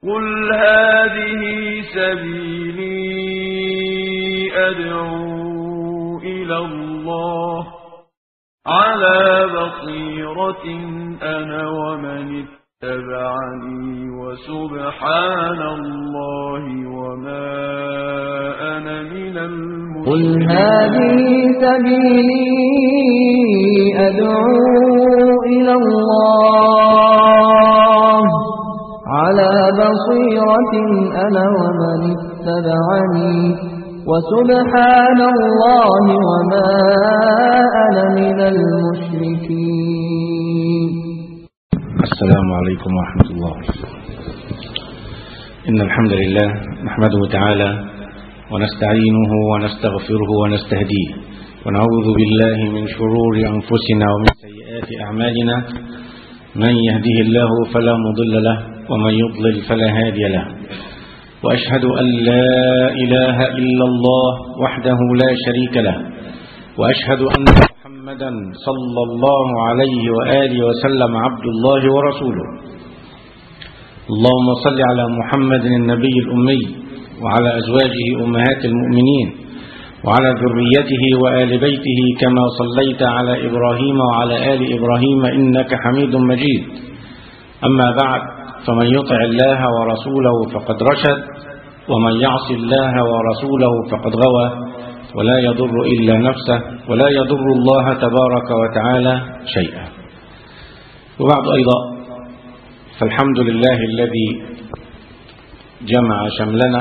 قل هذه سبيلي أدعو إلى الله على بصيرة أنا ومن اتبعني وسبحان الله وما أنا من قل المشركين هذه سبيلي أدعو إلى الله على بصيرة أنا ومن اتبعني وسبحان الله وما أنا من المشركين السلام عليكم ورحمة الله إن الحمد لله نحمده تعالى ونستعينه ونستغفره ونستهديه ونعوذ بالله من شرور أنفسنا ومن سيئات أعمالنا من يهده الله فلا مضل له ومن يضلل فلا هادي له وأشهد أن لا إله إلا الله وحده لا شريك له وأشهد أن محمدا صلى الله عليه وآله وسلم عبد الله ورسوله اللهم صل على محمد النبي الأمي وعلى أزواجه أمهات المؤمنين وعلى ذريته وآل بيته كما صليت على إبراهيم وعلى آل إبراهيم إنك حميد مجيد أما بعد فمن يطع الله ورسوله فقد رشد ومن يعص الله ورسوله فقد غوى ولا يضر إلا نفسه ولا يضر الله تبارك وتعالى شيئا وبعد أيضا فالحمد لله الذي جمع شملنا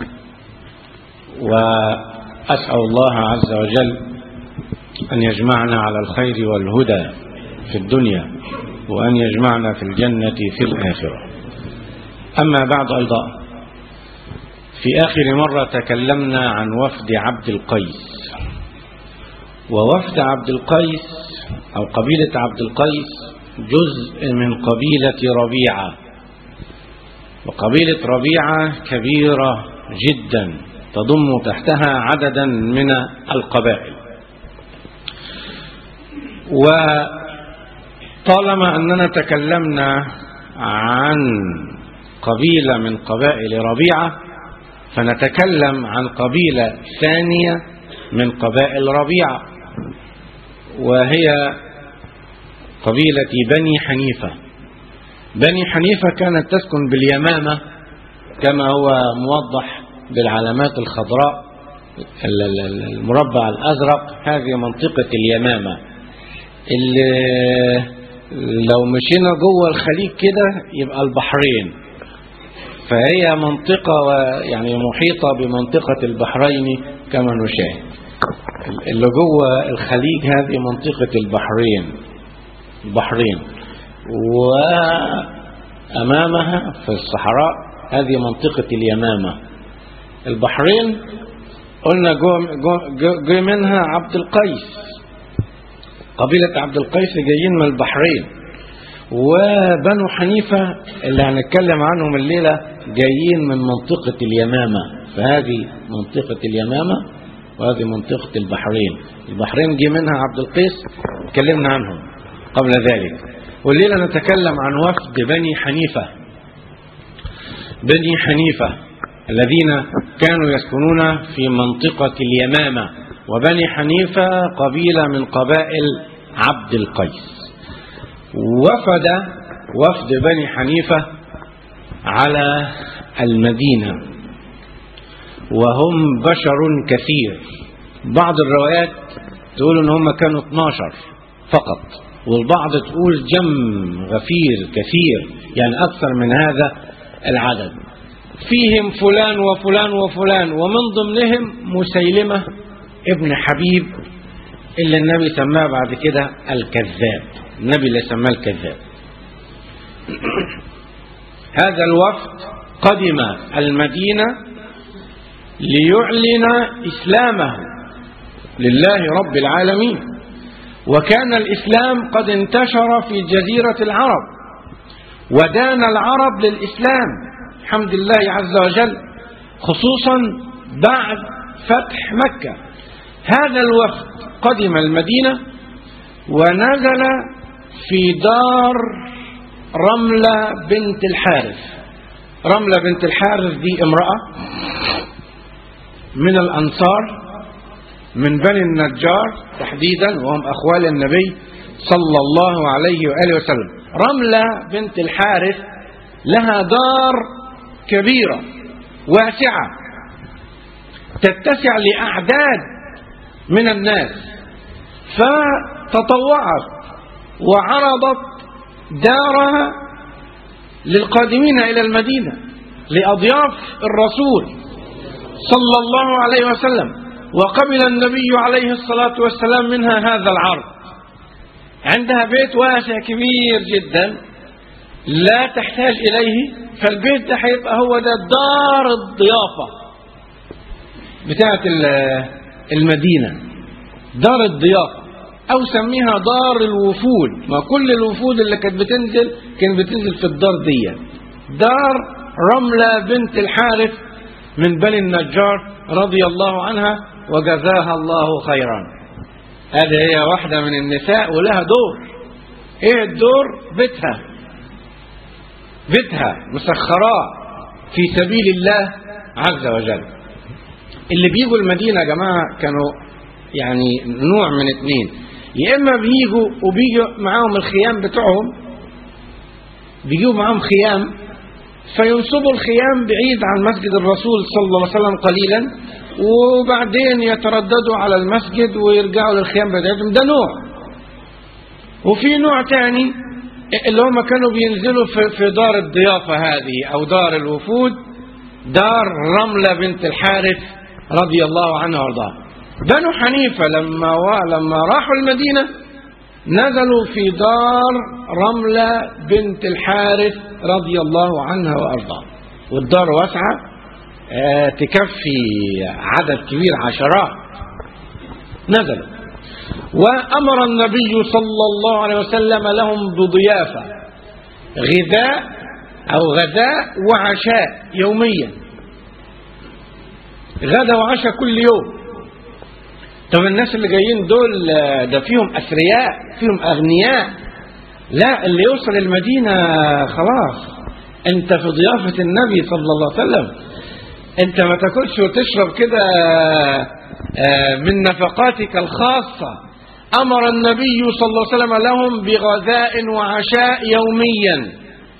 وأسأل الله عز وجل أن يجمعنا على الخير والهدى في الدنيا وأن يجمعنا في الجنة في الآخرة أما بعد أيضا في آخر مرة تكلمنا عن وفد عبد القيس ووفد عبد القيس أو قبيلة عبد القيس جزء من قبيلة ربيعة وقبيلة ربيعة كبيرة جدا تضم تحتها عددا من القبائل وطالما أننا تكلمنا عن قبيلة من قبائل ربيعة فنتكلم عن قبيلة ثانية من قبائل ربيعة وهي قبيلة بني حنيفة بني حنيفة كانت تسكن باليمامة كما هو موضح بالعلامات الخضراء المربع الأزرق هذه منطقة اليمامة اللي لو مشينا جوه الخليج كده يبقى البحرين فهي منطقة يعني محيطة بمنطقة البحرين كما نشاهد اللي جوه الخليج هذه منطقة البحرين البحرين وأمامها في الصحراء هذه منطقة اليمامة البحرين قلنا جو, جو, جو, جو منها عبد القيس قبيلة عبد القيس جايين من البحرين وبنو حنيفة اللي هنتكلم عنهم الليلة جايين من منطقة اليمامة فهذه منطقة اليمامة وهذه منطقة البحرين البحرين جه منها عبد القيس اتكلمنا عنهم قبل ذلك والليلة نتكلم عن وفد بني حنيفة بني حنيفة الذين كانوا يسكنون في منطقة اليمامة وبني حنيفة قبيلة من قبائل عبد القيس وفد وفد بني حنيفة على المدينة وهم بشر كثير بعض الروايات تقول ان هم كانوا 12 فقط والبعض تقول جم غفير كثير يعني اكثر من هذا العدد فيهم فلان وفلان وفلان ومن ضمنهم مسيلمة ابن حبيب اللي النبي سماه بعد كده الكذاب النبي اللي سماه الكذاب هذا الوفد قدم المدينة ليعلن إسلامه لله رب العالمين وكان الإسلام قد انتشر في جزيرة العرب ودان العرب للإسلام الحمد لله عز وجل خصوصا بعد فتح مكة هذا الوفد قدم المدينة ونزل في دار رملة بنت الحارث رملة بنت الحارث دي امرأة من الأنصار من بني النجار تحديدا وهم أخوال النبي صلى الله عليه وآله وسلم رملة بنت الحارث لها دار كبيرة واسعة تتسع لأعداد من الناس فتطوعت وعرضت دارها للقادمين إلى المدينة لأضياف الرسول صلى الله عليه وسلم وقبل النبي عليه الصلاة والسلام منها هذا العرض عندها بيت واسع كبير جدا لا تحتاج إليه فالبيت ده هيبقى هو ده دار الضيافة بتاعت المدينة دار الضيافة أو سميها دار الوفود ما كل الوفود اللي كانت بتنزل كانت بتنزل في الدار دي دار رملة بنت الحارث من بني النجار رضي الله عنها وجزاها الله خيرا هذه هي واحدة من النساء ولها دور ايه الدور بيتها بيتها مسخراه في سبيل الله عز وجل اللي بيجوا المدينة يا جماعة كانوا يعني نوع من اتنين يا اما بيجوا وبيجوا معاهم الخيام بتوعهم بيجوا معاهم خيام فينصبوا الخيام بعيد عن مسجد الرسول صلى الله عليه وسلم قليلا وبعدين يترددوا على المسجد ويرجعوا للخيام بتاعتهم ده نوع وفي نوع تاني اللي هم كانوا بينزلوا في, في دار الضيافة هذه أو دار الوفود دار رملة بنت الحارث رضي الله عنها وارضاها بنو حنيفة لما لما راحوا المدينة نزلوا في دار رملة بنت الحارث رضي الله عنها وارضاها والدار واسعة آه تكفي عدد كبير عشرات نزلوا وأمر النبي صلى الله عليه وسلم لهم بضيافة غذاء أو غداء وعشاء يوميا غدا وعشاء كل يوم طب الناس اللي جايين دول ده فيهم أثرياء فيهم أغنياء لا اللي يوصل المدينة خلاص انت في ضيافة النبي صلى الله عليه وسلم انت ما تاكلش وتشرب كده من نفقاتك الخاصة أمر النبي صلى الله عليه وسلم لهم بغذاء وعشاء يوميا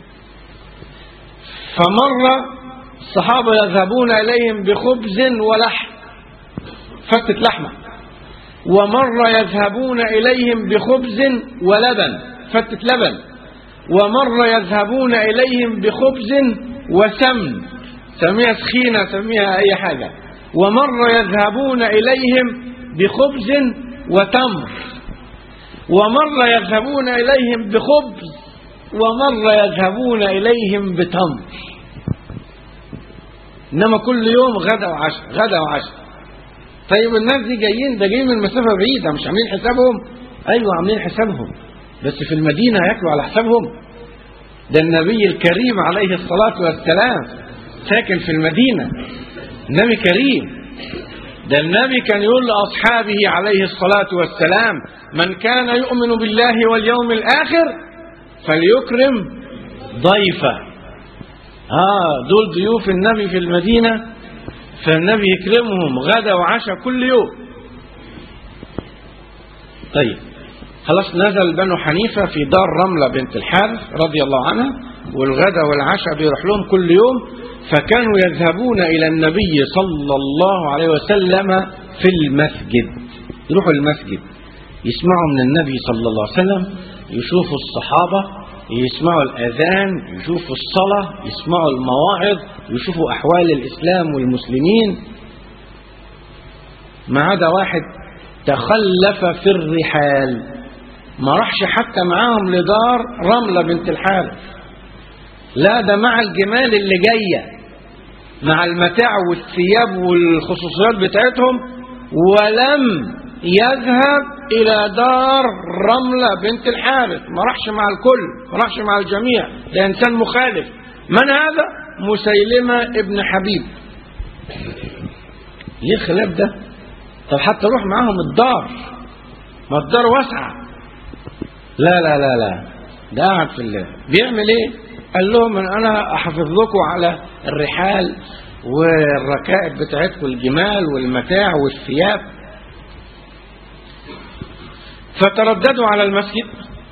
فمر الصحابة يذهبون إليهم بخبز ولحم فتة لحمة ومر يذهبون إليهم بخبز ولبن فتة لبن ومر يذهبون إليهم بخبز وسمن سميها سخينة سميها أي حاجة ومر يذهبون إليهم بخبز وتمر ومر يذهبون إليهم بخبز ومر يذهبون إليهم بتمر إنما كل يوم غدا وعشاء غدا وعشاء طيب الناس دي جايين ده جايين من مسافة بعيدة مش عاملين حسابهم أيوة عاملين حسابهم بس في المدينة ياكلوا على حسابهم ده النبي الكريم عليه الصلاة والسلام ساكن في المدينة النبي كريم ده النبي كان يقول لأصحابه عليه الصلاة والسلام من كان يؤمن بالله واليوم الآخر فليكرم ضيفه آه دول ضيوف النبي في المدينة فالنبي يكرمهم غدا وعشاء كل يوم طيب خلاص نزل بنو حنيفة في دار رملة بنت الحارث رضي الله عنها والغدا والعشاء بيروح لهم كل يوم فكانوا يذهبون إلى النبي صلى الله عليه وسلم في المسجد يروحوا المسجد يسمعوا من النبي صلى الله عليه وسلم يشوفوا الصحابة يسمعوا الأذان يشوفوا الصلاة يسمعوا المواعظ يشوفوا أحوال الإسلام والمسلمين ما عدا واحد تخلف في الرحال ما راحش حتى معاهم لدار رملة بنت الحارث لا ده مع الجمال اللي جاية مع المتاع والثياب والخصوصيات بتاعتهم ولم يذهب إلى دار رملة بنت الحارث ما راحش مع الكل ما راحش مع الجميع ده إنسان مخالف من هذا مسيلمة ابن حبيب ليه الخلاف ده طب حتى روح معاهم الدار ما الدار واسعة لا لا لا لا ده قاعد في الله بيعمل ايه قال لهم ان انا احافظ لكم على الرحال والركائب بتاعتكم الجمال والمتاع والثياب فترددوا على المسجد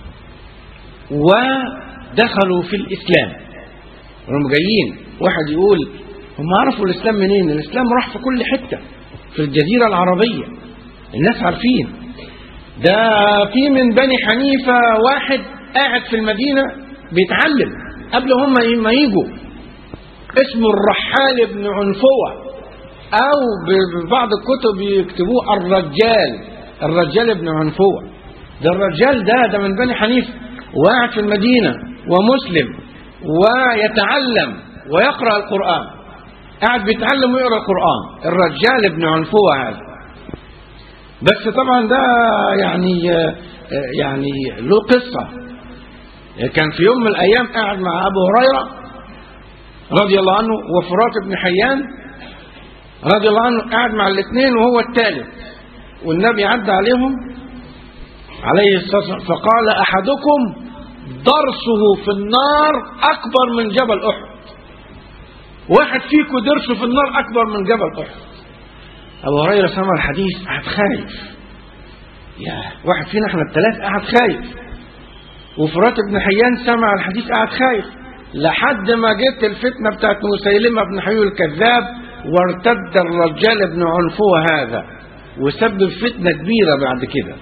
ودخلوا في الاسلام وهم جايين واحد يقول هم عرفوا الاسلام منين الاسلام راح في كل حته في الجزيره العربيه الناس عارفين ده في من بني حنيفه واحد قاعد في المدينه بيتعلم قبل هم ما يجوا اسمه الرحال بن عنفوه او ببعض الكتب يكتبوه الرجال الرجال بن عنفوه ده الرجال ده ده من بني حنيفه وقاعد في المدينه ومسلم ويتعلم ويقرا القران قاعد بيتعلم ويقرا القران الرجال بن عنفوه هذا بس طبعا ده يعني يعني له قصه كان في يوم من الايام قاعد مع ابو هريره رضي الله عنه وفرات بن حيان رضي الله عنه قاعد مع الاثنين وهو الثالث والنبي عدى عليهم عليه الصلاه والسلام فقال احدكم ضرسه في النار اكبر من جبل احد واحد فيكم درسه في النار اكبر من جبل احد ابو هريره سمع الحديث قعد خايف يا واحد فينا احنا الثلاث قعد خايف وفرات بن حيان سمع الحديث قعد خايف لحد ما جت الفتنة بتاعت مسيلمة بن حيو الكذاب وارتد الرجال بن عنفوة هذا وسبب فتنة كبيرة بعد كده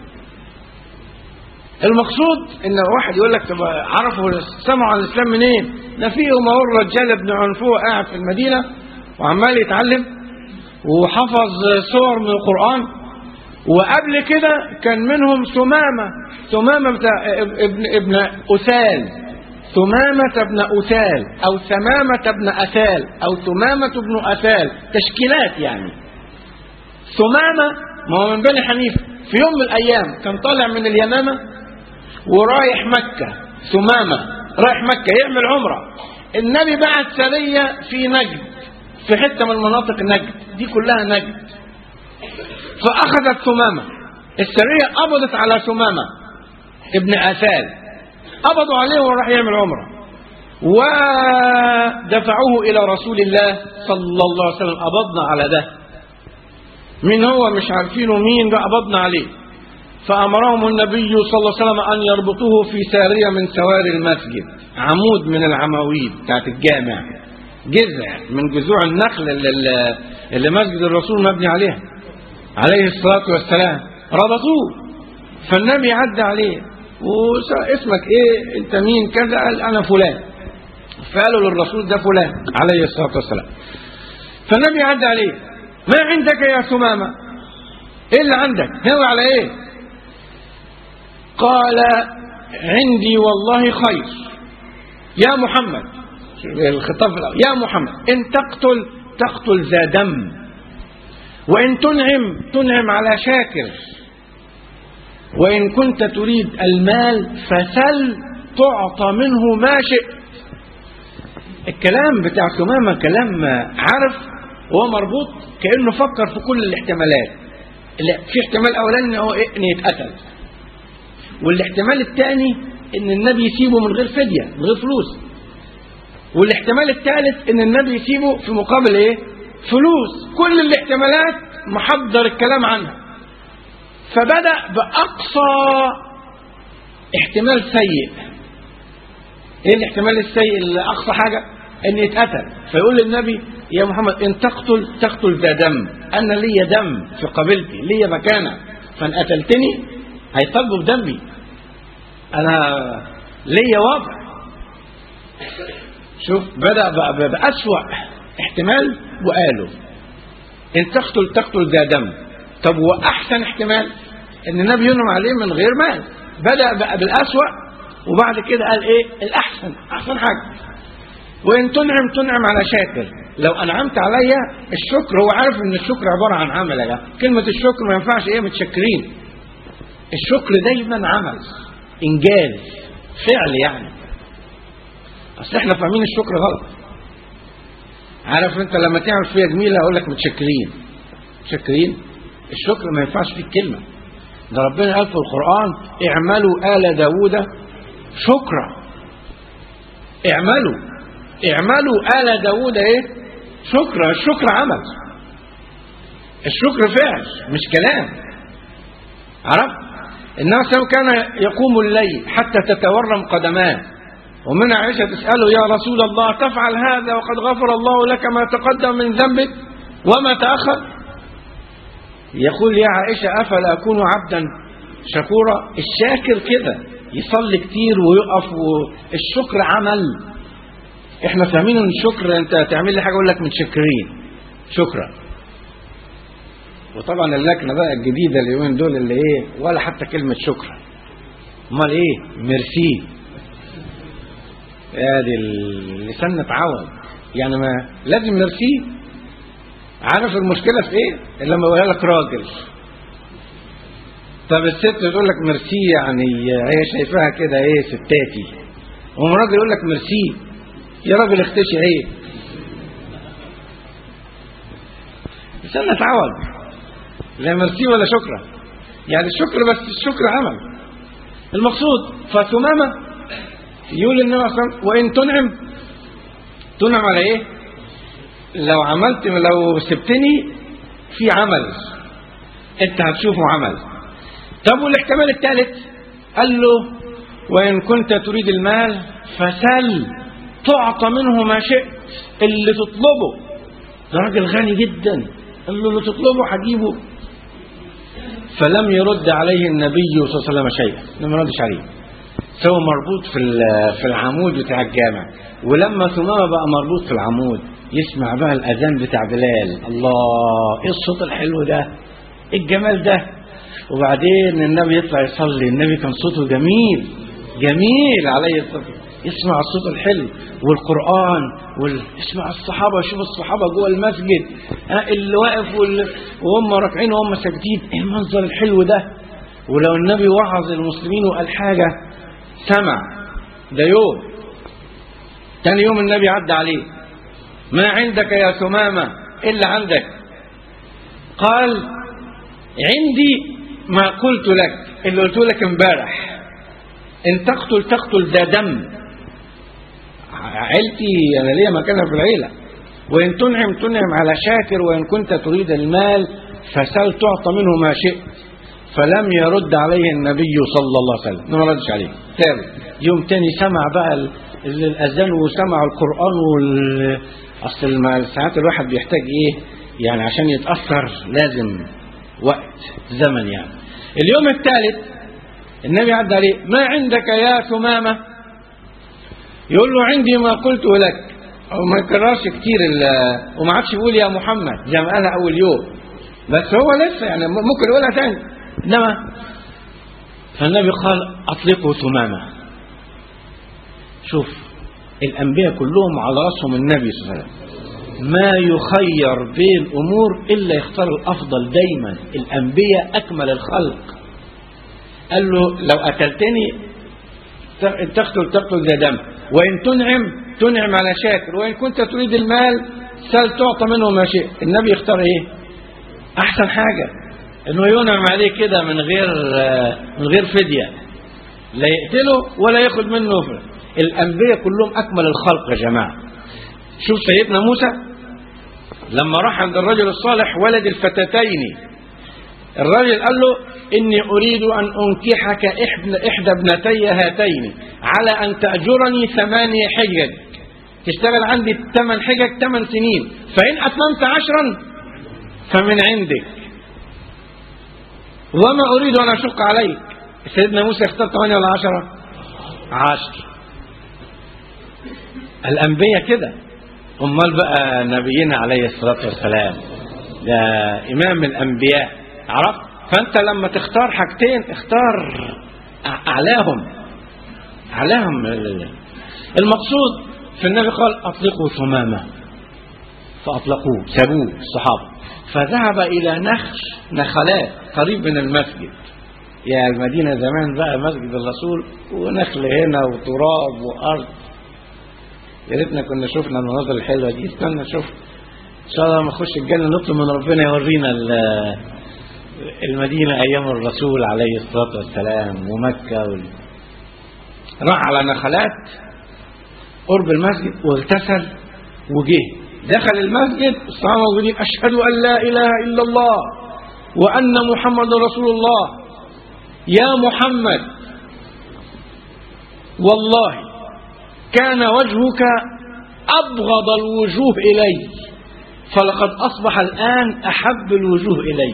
المقصود ان واحد يقول لك طب عرفوا سمعوا عن الاسلام منين؟ ده فيهم اهو الرجال بن عنفوة قاعد في المدينة وعمال يتعلم وحفظ سور من القرآن وقبل كده كان منهم ثمامة ثمامة بتاع ابن ابن أثال ثمامة بن أثال أو ثمامة بن أثال أو ثمامة بن أثال تشكيلات يعني ثمامة ما هو من بني حنيفة في يوم من الأيام كان طالع من اليمامة ورايح مكة ثمامة رايح مكة يعمل عمرة النبي بعت سرية في نجد في حتة من مناطق نجد دي كلها نجد فأخذت ثمامة السرية قبضت على ثمامة ابن أثال قبضوا عليه وراح يعمل عمره ودفعوه الى رسول الله صلى الله عليه وسلم قبضنا على ده مين هو مش عارفينه مين ده قبضنا عليه فامرهم النبي صلى الله عليه وسلم ان يربطوه في ساريه من سواري المسجد عمود من العواميد بتاعت الجامع جذع من جذوع النخل اللي, اللي مسجد الرسول مبني عليها عليه الصلاه والسلام ربطوه فالنبي عدى عليه واسمك ايه انت مين كذا قال انا فلان فقالوا للرسول ده فلان عليه الصلاه والسلام فالنبي عدى عليه ما عندك يا ثمامه ايه اللي عندك ناوي على ايه قال عندي والله خير يا محمد الخطاب الأول يا محمد ان تقتل تقتل ذا دم وان تنعم تنعم على شاكر وإن كنت تريد المال فسل تعطى منه ما شئت الكلام بتاع ثمامة كلام عارف وهو مربوط كأنه فكر في كل الاحتمالات في احتمال أولاني إن هو إيه؟ إن يتقتل والاحتمال الثاني إن النبي يسيبه من غير فدية من غير فلوس والاحتمال الثالث إن النبي يسيبه في مقابل إيه؟ فلوس كل الاحتمالات محضر الكلام عنها فبدأ بأقصى احتمال سيء ايه الاحتمال السيء اللي أقصى حاجة ان يتقتل فيقول للنبي يا محمد ان تقتل تقتل ذا دم انا ليا دم في قبيلتي ليا مكانة فان قتلتني هيطالبوا بدمي انا ليا وضع شوف بدأ بأسوأ احتمال وقالوا ان تقتل تقتل ذا دم طب واحسن احتمال ان النبي ينعم عليه من غير مال بدا بقى بالاسوا وبعد كده قال ايه الاحسن احسن حاجه وان تنعم تنعم على شاكر لو انعمت عليا الشكر هو عارف ان الشكر عباره عن عمل يا كلمه الشكر ما ينفعش ايه متشكرين الشكر دايما عمل انجاز فعل يعني اصل احنا فاهمين الشكر غلط عارف انت لما تعمل فيها جميله اقول لك متشكرين متشكرين الشكر ما ينفعش فيه الكلمة ده ربنا قال في القرآن اعملوا آل داود شكرا اعملوا اعملوا آل داود ايه شكر الشكر عمل الشكر فعل مش كلام عرفت الناس كان يقوم الليل حتى تتورم قدماه ومن عائشة تسأله يا رسول الله تفعل هذا وقد غفر الله لك ما تقدم من ذنبك وما تأخر يقول يا عائشة أفلا أكون عبدا شكورا الشاكر كده يصلي كتير ويقف والشكر عمل احنا فاهمين ان الشكر انت تعمل لي حاجه اقول لك متشكرين شكرا وطبعا اللكنه بقى الجديده اليومين دول اللي ايه ولا حتى كلمه شكرا امال ايه ميرسي ادي اللسان اتعود يعني ما لازم ميرسي عارف المشكله في ايه لما يقولها لك راجل طب الست تقول لك ميرسي يعني هي شايفاها كده ايه ستاتي وما راجل يقول لك ميرسي يا راجل اختشي عيب لسان اتعود لا ميرسي ولا شكرا يعني الشكر بس الشكر عمل المقصود فثمامه يقول النبي صلى الله عليه وسلم وان تنعم تنعم على ايه لو عملت لو سبتني في عمل انت هتشوفه عمل طب والاحتمال الثالث قال له وان كنت تريد المال فسل تعطى منه ما شئت اللي تطلبه ده راجل غني جدا قال له اللي تطلبه هجيبه فلم يرد عليه النبي صلى الله عليه وسلم شيئا لم يردش عليه سوى مربوط في في العمود بتاع الجامع ولما ثمامه بقى مربوط في العمود يسمع بقى الاذان بتاع بلال الله ايه الصوت الحلو ده ايه الجمال ده وبعدين النبي يطلع يصلي النبي كان صوته جميل جميل عليه الصلاه يسمع الصوت الحلو والقرآن وال... يسمع الصحابة يشوف الصحابة جوه المسجد ها اللي واقف وال... وهم راكعين وهم ساكتين ايه المنظر الحلو ده ولو النبي وعظ المسلمين وقال حاجة سمع ده يوم تاني يوم النبي عدى عليه ما عندك يا ثمامة إلا عندك قال عندي ما قلت لك اللي قلت لك امبارح ان تقتل تقتل ذا دم عيلتي انا ليا مكانها في العيله وان تنعم تنعم على شاكر وان كنت تريد المال فسل تعطى منه ما شئت فلم يرد عليه النبي صلى الله عليه وسلم ما ردش عليه ثالث يوم تاني سمع بقى الاذان وسمع القران وال اصل ساعات الواحد بيحتاج ايه يعني عشان يتاثر لازم وقت زمن يعني اليوم الثالث النبي عدى عليه ما عندك يا ثمامة يقول له عندي ما قلت لك أو ما يكررش كتير وما عادش يقول يا محمد زي ما قالها أول يوم بس هو لسه يعني ممكن يقولها تاني إنما فالنبي قال أطلقوا ثمامة شوف الأنبياء كلهم على رأسهم النبي صلى الله عليه وسلم ما يخير بين أمور إلا يختار الأفضل دايما الأنبياء أكمل الخلق قال له لو قتلتني تقتل تقتل ذا دم وإن تنعم تنعم على شاكر وإن كنت تريد المال سل تعطى منه ما شئت النبي يختار إيه أحسن حاجة إنه ينعم عليه كده من غير من غير فدية لا يقتله ولا ياخد منه الأنبياء كلهم أكمل الخلق يا جماعة شوف سيدنا موسى لما راح عند الرجل الصالح ولد الفتاتين الرجل قال له إني أريد أن أنكحك إحدى ابنتي هاتين على أن تأجرني ثمانية حجج تشتغل عندي ثمان حجج ثمان سنين فإن أتممت عشرا فمن عندك وما أريد أن أشق عليك سيدنا موسى اختار ثمانية ولا عشرة عشر الأنبياء كده أمال بقى نبينا عليه الصلاة والسلام ده إمام الأنبياء عرفت فانت لما تختار حاجتين اختار اعلاهم اعلاهم المقصود في النبي قال اطلقوا ثمامه فاطلقوه سابوه الصحابه فذهب الى نخش نخلات قريب من المسجد يا المدينه زمان بقى مسجد الرسول ونخل هنا وتراب وارض يا ريتنا كنا شفنا المناظر الحلوه دي استنى نشوف ان شاء الله لما نخش الجنه نطلب من ربنا يورينا المدينة أيام الرسول عليه الصلاة والسلام ومكة وال... راح على نخلات قرب المسجد واغتسل وجه دخل المسجد الصحابة موجودين أشهد أن لا إله إلا الله وأن محمد رسول الله يا محمد والله كان وجهك أبغض الوجوه إلي فلقد أصبح الآن أحب الوجوه إلي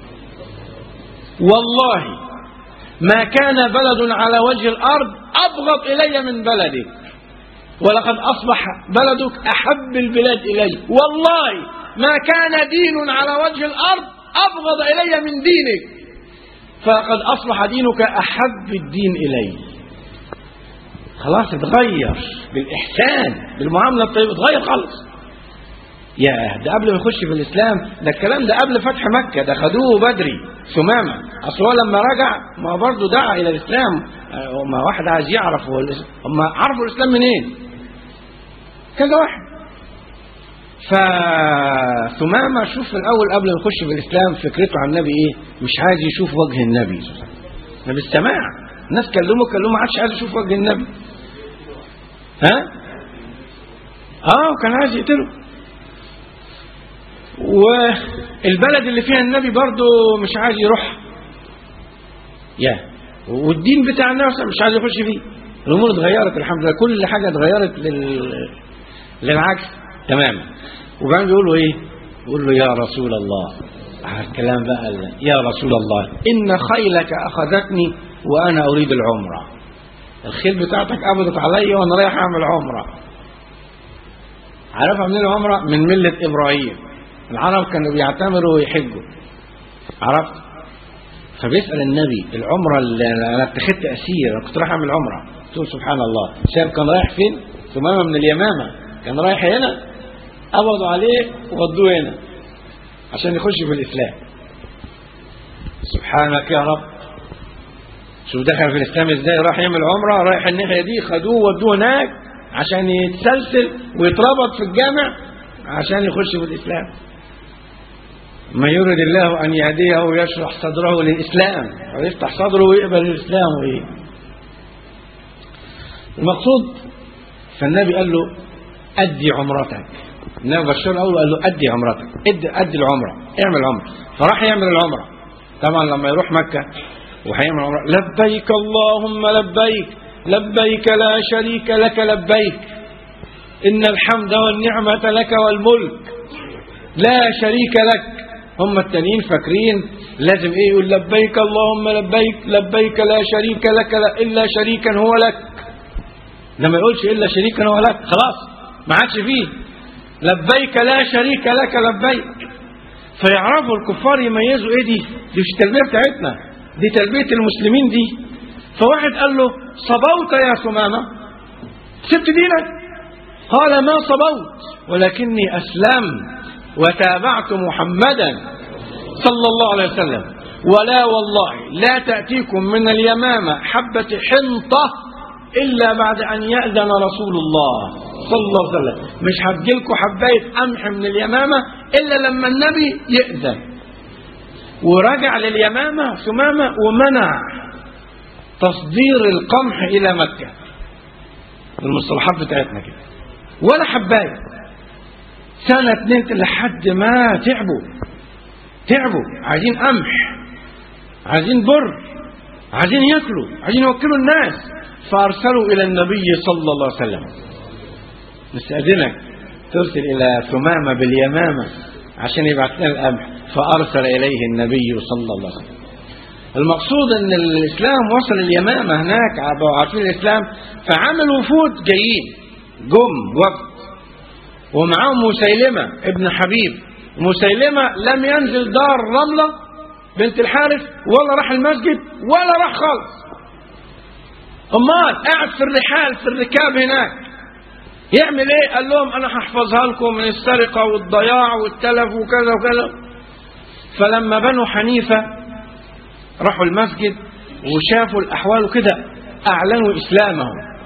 والله ما كان بلد على وجه الأرض أبغض إلي من بلدك ولقد أصبح بلدك أحب البلاد إلي والله ما كان دين على وجه الأرض أبغض إلي من دينك فقد أصبح دينك أحب الدين إلي خلاص اتغير بالإحسان بالمعاملة الطيبة اتغير خالص يا ده قبل ما يخش في الإسلام ده الكلام ده قبل فتح مكة ده خدوه بدري ثمامة أصل هو لما رجع ما برضه دعا إلى الإسلام آه، ما واحد عايز يعرف هو الإسلام هم عرفوا الإسلام منين؟ كذا واحد فثمامة شوف في الأول قبل ما يخش في الإسلام فكرته عن النبي إيه مش عايز يشوف وجه النبي ما بالسماع الناس كلموا كلموا ما عادش عايز يشوف وجه النبي ها اه وكان عايز يقتله والبلد اللي فيها النبي برضه مش عايز يروح يا والدين بتاع النبي مش عايز يخش فيه الامور اتغيرت الحمد لله كل حاجه اتغيرت لل... للعكس تماما وبعدين بيقول له ايه بيقول له يا رسول الله آه، الكلام بقى ال- يا رسول الله ان خيلك اخذتني وانا اريد العمره الخيل بتاعتك قبضت عليا وانا رايح اعمل عمره عرفها منين العمره من مله ابراهيم العرب كانوا بيعتمروا ويحجوا عرفت فبيسال النبي العمره اللي انا اتخذت اسير انا كنت رايح اعمل عمره قلت له سبحان الله شايف كان رايح فين ثمامه من اليمامه كان رايح هنا قبضوا عليه وغضوه هنا عشان يخش في الاسلام سبحانك يا رب شوف دخل في الاسلام ازاي راح يعمل عمره رايح الناحيه دي خدوه ودوه هناك عشان يتسلسل ويتربط في الجامع عشان يخش في الاسلام ما يريد الله ان يهديه يشرح صدره للاسلام ويفتح صدره ويقبل الاسلام وايه المقصود فالنبي قال له ادي عمرتك النبي بشر الاول قال له ادي عمرتك ادي ادي العمره اعمل عمره فراح يعمل العمره طبعا لما يروح مكه وهيعمل عمره لبيك اللهم لبيك لبيك لا شريك لك لبيك ان الحمد والنعمه لك والملك لا شريك لك هم التانيين فاكرين لازم ايه يقول لبيك اللهم لبيك لبيك لا شريك لك لا الا شريكا هو لك ده ما يقولش الا شريكا هو لك خلاص ما عادش فيه لبيك لا شريك لك لبيك فيعرفوا الكفار يميزوا ايه دي دي مش التلبيه بتاعتنا دي تلبيه المسلمين دي فواحد قال له صبوت يا ثمامه سبت دينك قال ما صبوت ولكني اسلمت وتابعت محمدا صلى الله عليه وسلم ولا والله لا تأتيكم من اليمامة حبة حنطة إلا بعد أن يأذن رسول الله صلى الله عليه وسلم مش هتجيلكم حباية قمح من اليمامة إلا لما النبي يأذن ورجع لليمامة ثمامة ومنع تصدير القمح إلى مكة المصطلحات بتاعتنا كده ولا حباية سنة اتنين لحد ما تعبوا تعبوا عايزين قمح عايزين بر عايزين ياكلوا عايزين يوكلوا الناس فارسلوا الى النبي صلى الله عليه وسلم نستأذنك ترسل الى ثمامة باليمامة عشان يبعث لنا القمح فارسل اليه النبي صلى الله عليه وسلم المقصود ان الاسلام وصل اليمامة هناك عارفين الاسلام فعمل وفود جايين جم وقت ومعاهم مسيلمة ابن حبيب مسيلمة لم ينزل دار رملة بنت الحارث ولا راح المسجد ولا راح خالص امال قاعد في الرحال في الركاب هناك يعمل ايه قال لهم انا هحفظها لكم من السرقة والضياع والتلف وكذا وكذا فلما بنوا حنيفة راحوا المسجد وشافوا الاحوال وكده اعلنوا اسلامهم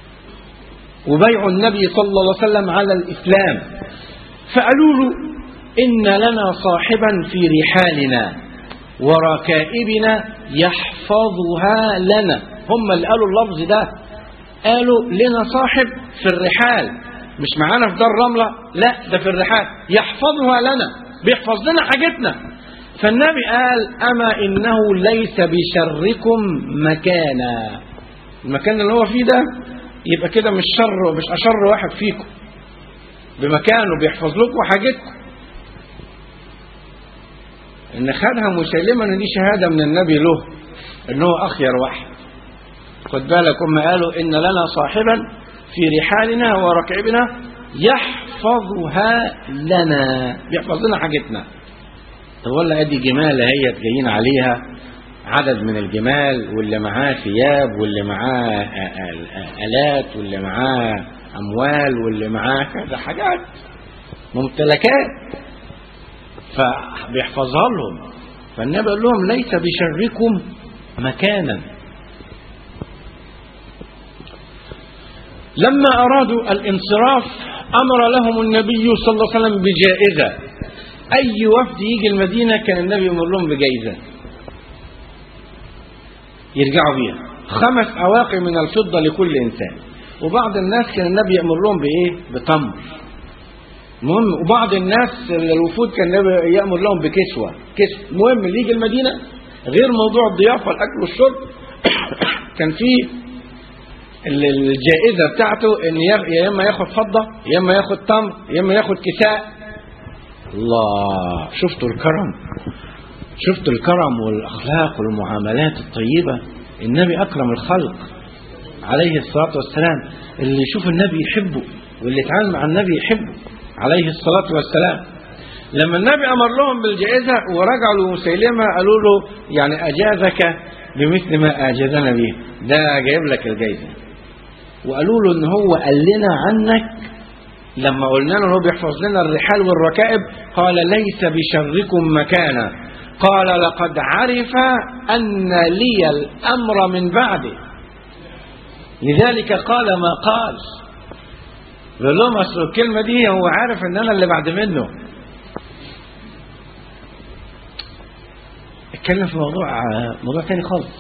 وبيعوا النبي صلى الله عليه وسلم على الإسلام فقالوا له إن لنا صاحبا في رحالنا وركائبنا يحفظها لنا هم اللي قالوا اللفظ ده قالوا لنا صاحب في الرحال مش معانا في دار رملة لا ده في الرحال يحفظها لنا بيحفظ لنا حاجتنا فالنبي قال أما إنه ليس بشركم مكانا المكان اللي هو فيه ده يبقى كده مش شر مش أشر واحد فيكم بمكانه بيحفظ لكم حاجتكم ان خدها مسلمة ان دي شهادة من النبي له ان هو اخير واحد خد بالك هم قالوا ان لنا صاحبا في رحالنا وركعبنا يحفظها لنا بيحفظ لنا حاجتنا طب ولا ادي جمال هي جايين عليها عدد من الجمال واللي معاه ثياب واللي معاه آلات واللي معاه أموال واللي معاه كذا حاجات ممتلكات فبيحفظها لهم فالنبي قال لهم ليس بشركم مكانا لما أرادوا الانصراف أمر لهم النبي صلى الله عليه وسلم بجائزة أي وفد يجي المدينة كان النبي يمر لهم بجائزة يرجعوا بيها خمس أواقي من الفضة لكل إنسان وبعض الناس كان النبي يأمر لهم بإيه؟ بتمر المهم وبعض الناس الوفود كان النبي يأمر لهم بكسوة كسوة المهم اللي يجي المدينة غير موضوع الضيافة الأكل والشرب كان في الجائزة بتاعته إن يا إما ياخد فضة يا إما ياخد تمر يا إما ياخد كساء الله شفتوا الكرم شفتوا الكرم والأخلاق والمعاملات الطيبة النبي أكرم الخلق عليه الصلاة والسلام اللي يشوف النبي يحبه واللي يتعامل مع النبي يحبه عليه الصلاة والسلام لما النبي أمر لهم بالجائزة ورجعوا لمسيلمة قالوا له يعني أجازك بمثل ما أجازنا به ده جايب لك الجائزة وقالوا له إن هو قال لنا عنك لما قلنا له هو بيحفظ لنا الرحال والركائب قال ليس بشركم مكانا قال لقد عرف أن لي الأمر من بعده لذلك قال ما قال بيقول لهم اصل الكلمه دي هو عارف ان انا اللي بعد منه اتكلم في موضوع موضوع تاني خالص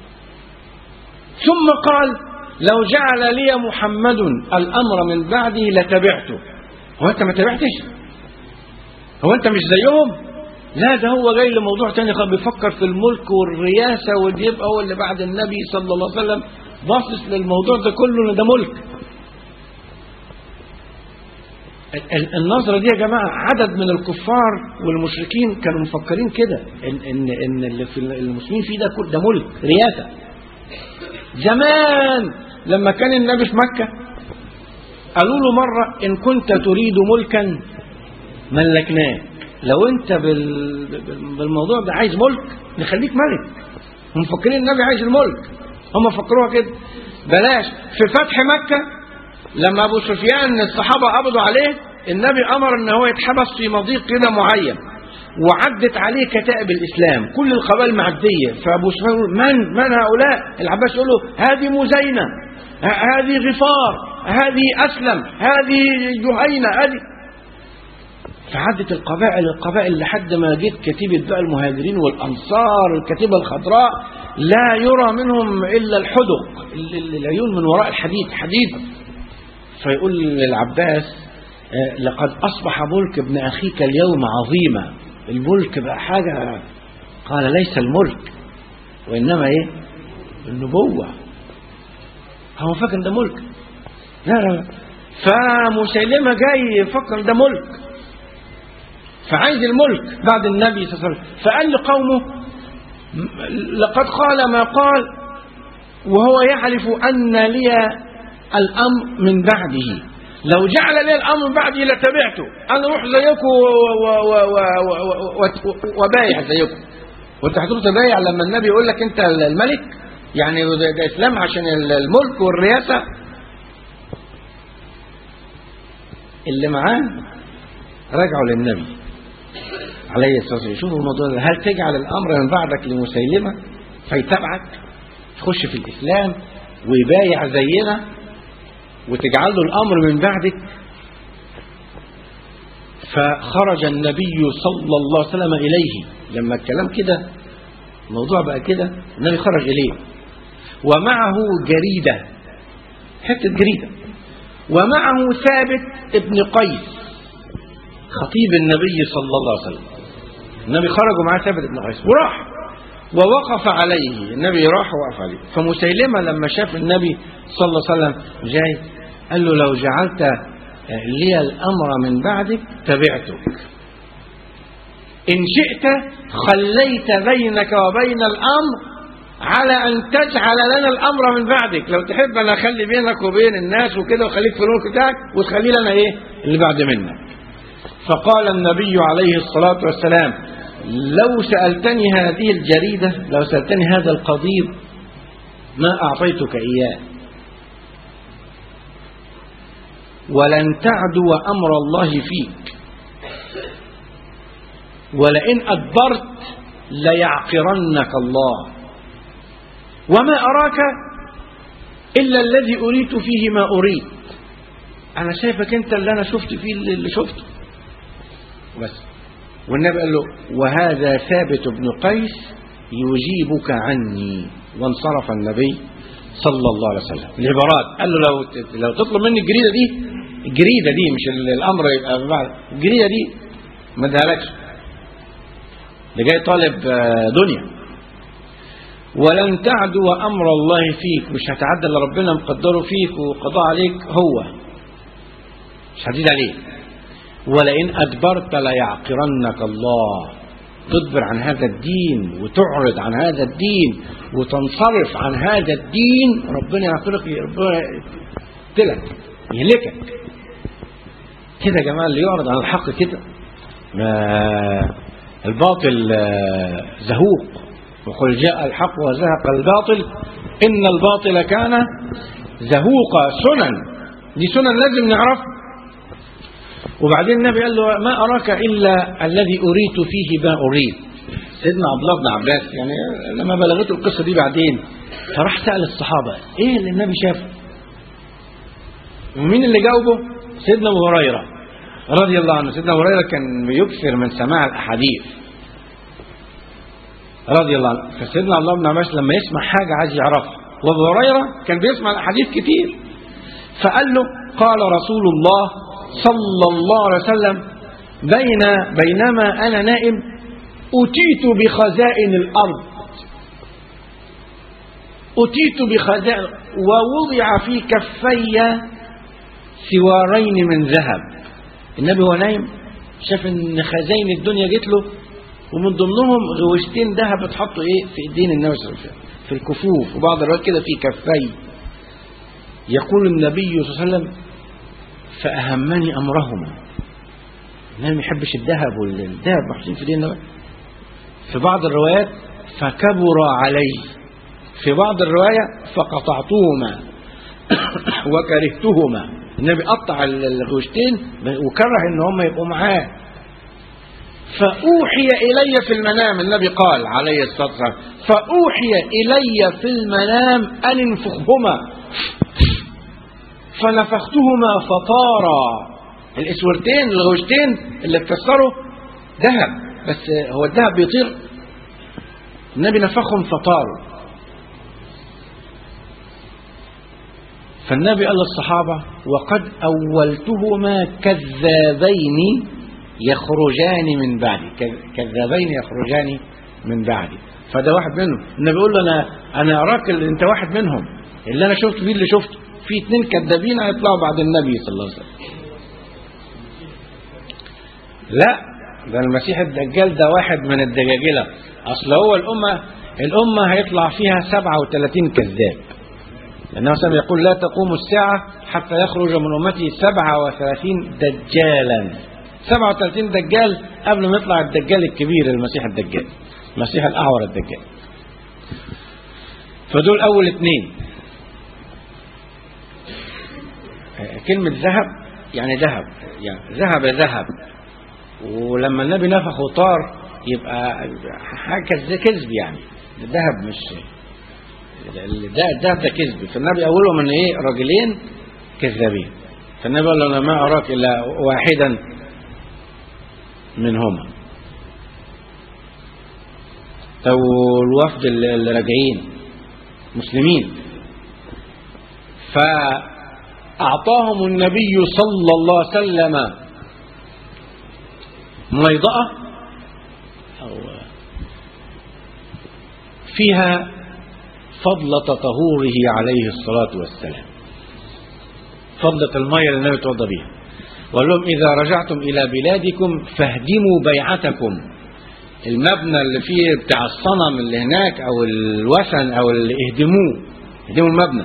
ثم قال لو جعل لي محمد الامر من بعدي لتبعته هو انت ما تبعتش هو انت مش زيهم لا ده هو جاي لموضوع تاني خالص بيفكر في الملك والرياسه واللي يبقى هو اللي بعد النبي صلى الله عليه وسلم باصص للموضوع ده كله ان ده ملك النظرة دي يا جماعة عدد من الكفار والمشركين كانوا مفكرين كده إن, إن, إن اللي في المسلمين فيه ده كل ده ملك رياسة زمان لما كان النبي في مكة قالوا له مرة إن كنت تريد ملكا ملكناه لو أنت بالموضوع ده عايز ملك نخليك ملك هم مفكرين النبي عايز الملك هم فكروها كده بلاش في فتح مكة لما ابو سفيان الصحابه قبضوا عليه النبي امر ان هو يتحبس في مضيق كده معين وعدت عليه كتائب الاسلام كل القبائل معديه فابو سفيان من من هؤلاء العباس يقول له هذه مزينه هذه غفار هذه اسلم هذه جهينه هذه فعدت القبائل القبائل لحد ما جت كتيبة بقى المهاجرين والأنصار الكتيبة الخضراء لا يرى منهم إلا الحدق العيون من وراء الحديد حديد فيقول للعباس لقد أصبح ملك ابن أخيك اليوم عظيما الملك بقى حاجة قال ليس الملك وإنما إيه النبوة هو فاكر ده ملك لا لا فمسيلمة جاي يفكر ده ملك فعايز الملك بعد النبي صلى الله عليه وسلم فقال لقومه لقد قال ما قال وهو يعرف أن لي الأمر من بعده لو جعل لي الأمر من بعده لتبعته أنا أروح زيكم وبايع زيكم وانت هتروح تبايع لما النبي يقول لك انت الملك يعني ده, ده اسلام عشان الملك والرياسه اللي معاه رجعوا للنبي عليه الصلاه والسلام شوفوا الموضوع ده هل تجعل الامر من بعدك لمسيلمه فيتبعك يخش في الاسلام ويبايع زينا وتجعل له الامر من بعدك فخرج النبي صلى الله عليه وسلم اليه لما الكلام كده الموضوع بقى كده النبي خرج اليه ومعه جريده حته جريده ومعه ثابت ابن قيس خطيب النبي صلى الله عليه وسلم النبي خرج ومعاه ثابت ابن قيس وراح ووقف عليه النبي راح ووقف عليه فمسيلمة لما شاف النبي صلى الله عليه وسلم جاي قال له لو جعلت لي الأمر من بعدك تبعتك إن شئت خليت بينك وبين الأمر على أن تجعل لنا الأمر من بعدك لو تحب أنا أخلي بينك وبين الناس وكده وخليك في الملك بتاعك وتخلي لنا إيه اللي بعد منك فقال النبي عليه الصلاة والسلام لو سألتني هذه الجريدة لو سألتني هذا القضيب ما أعطيتك إياه ولن تعدو أمر الله فيك ولئن أدبرت ليعقرنك الله وما أراك إلا الذي أريت فيه ما أريد أنا شايفك أنت اللي أنا شفت فيه اللي شفته بس والنبي قال له وهذا ثابت بن قيس يجيبك عني وانصرف النبي صلى الله عليه وسلم العبارات قال له لو لو تطلب مني الجريده دي الجريده دي مش الامر يبقى بعد الجريده دي ما ادهالكش اللي جاي طالب دنيا ولن تعدو امر الله فيك مش هتعدى اللي ربنا مقدره فيك وقضاء عليك هو مش هتزيد عليه ولئن أدبرت ليعقرنك الله تدبر عن هذا الدين وتعرض عن هذا الدين وتنصرف عن هذا الدين ربنا يعقرك ربنا يقتلك يهلكك كده يا جماعة اللي يعرض عن الحق كده ما الباطل زهوق وقل جاء الحق وزهق الباطل إن الباطل كان زهوقا سنن دي سنن لازم نعرفها وبعدين النبي قال له ما أراك إلا الذي أريت فيه ما أريد سيدنا عبد الله بن عباس يعني لما بلغته القصة دي بعدين فراح سأل الصحابة إيه اللي النبي شافه ومين اللي جاوبه سيدنا أبو هريرة رضي الله عنه سيدنا أبو هريرة كان يكثر من سماع الأحاديث رضي الله عنه فسيدنا عبد الله بن عباس لما يسمع حاجة عايز يعرفها وأبو هريرة كان بيسمع الأحاديث كتير فقال له قال رسول الله صلى الله عليه وسلم بين بينما أنا نائم أتيت بخزائن الأرض أتيت بخزائن ووضع في كفي سوارين من ذهب النبي هو نايم شاف ان خزائن الدنيا جت له ومن ضمنهم غوشتين ذهب اتحطوا ايه في ايدين النبي صلى الله عليه وسلم في الكفوف وبعض الروايات كده في كفي يقول النبي صلى الله عليه وسلم فأهمني أمرهما النبي ما يحبش الذهب والذهب محطوطين في دين في بعض الروايات فكبر علي في بعض الرواية فقطعتهما وكرهتهما النبي قطع الغوشتين وكره ان هم يبقوا معاه فأوحي إلي في المنام النبي قال عليه الصلاة والسلام فأوحي إلي في المنام أن انفخهما فنفختهما فطارا الاسورتين الغوشتين اللي اتكسروا ذهب بس هو الذهب بيطير النبي نفخهم فطاروا فالنبي قال للصحابة وقد أولتهما كذابين يخرجان من بعدي كذابين يخرجان من بعدي فده واحد منهم النبي يقول له أنا أنا أراك اللي أنت واحد منهم اللي أنا شفت فيه اللي شفته في اتنين كذابين هيطلعوا بعد النبي صلى الله عليه وسلم لا ده المسيح الدجال ده واحد من الدجاجلة أصل هو الأمة الأمة هيطلع فيها 37 كذاب لأنه سبب يقول لا تقوم الساعة حتى يخرج من أمتي 37 دجالا 37 دجال قبل ما يطلع الدجال الكبير المسيح الدجال المسيح الأعور الدجال فدول أول اثنين كلمة ذهب يعني ذهب يعني ذهب ذهب ولما النبي نفخ وطار يبقى حاجة كذب يعني الذهب مش ده ده ده كذب فالنبي أولهم من إيه رجلين كذابين فالنبي قال له أنا ما أراك إلا واحدا منهما أو الوفد اللي راجعين مسلمين ف أعطاهم النبي صلى الله عليه وسلم ميضأة أو فيها فضلة طهوره عليه الصلاة والسلام فضلة المية اللي النبي توضى بيها وقال لهم إذا رجعتم إلى بلادكم فاهدموا بيعتكم المبنى اللي فيه بتاع الصنم اللي هناك أو الوثن أو اللي اهدموه اهدموا المبنى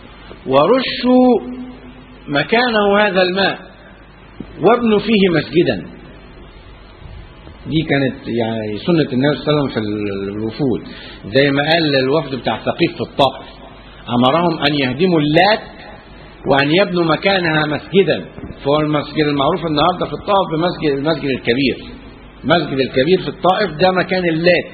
ورشوا مكانه هذا الماء وابنوا فيه مسجدا دي كانت يعني سنة النبي صلى الله عليه وسلم في الوفود زي ما قال الوفد بتاع ثقيف في الطائف أمرهم أن يهدموا اللات وأن يبنوا مكانها مسجدا فهو المسجد المعروف النهاردة في الطائف بمسجد المسجد الكبير المسجد الكبير في الطائف ده مكان اللات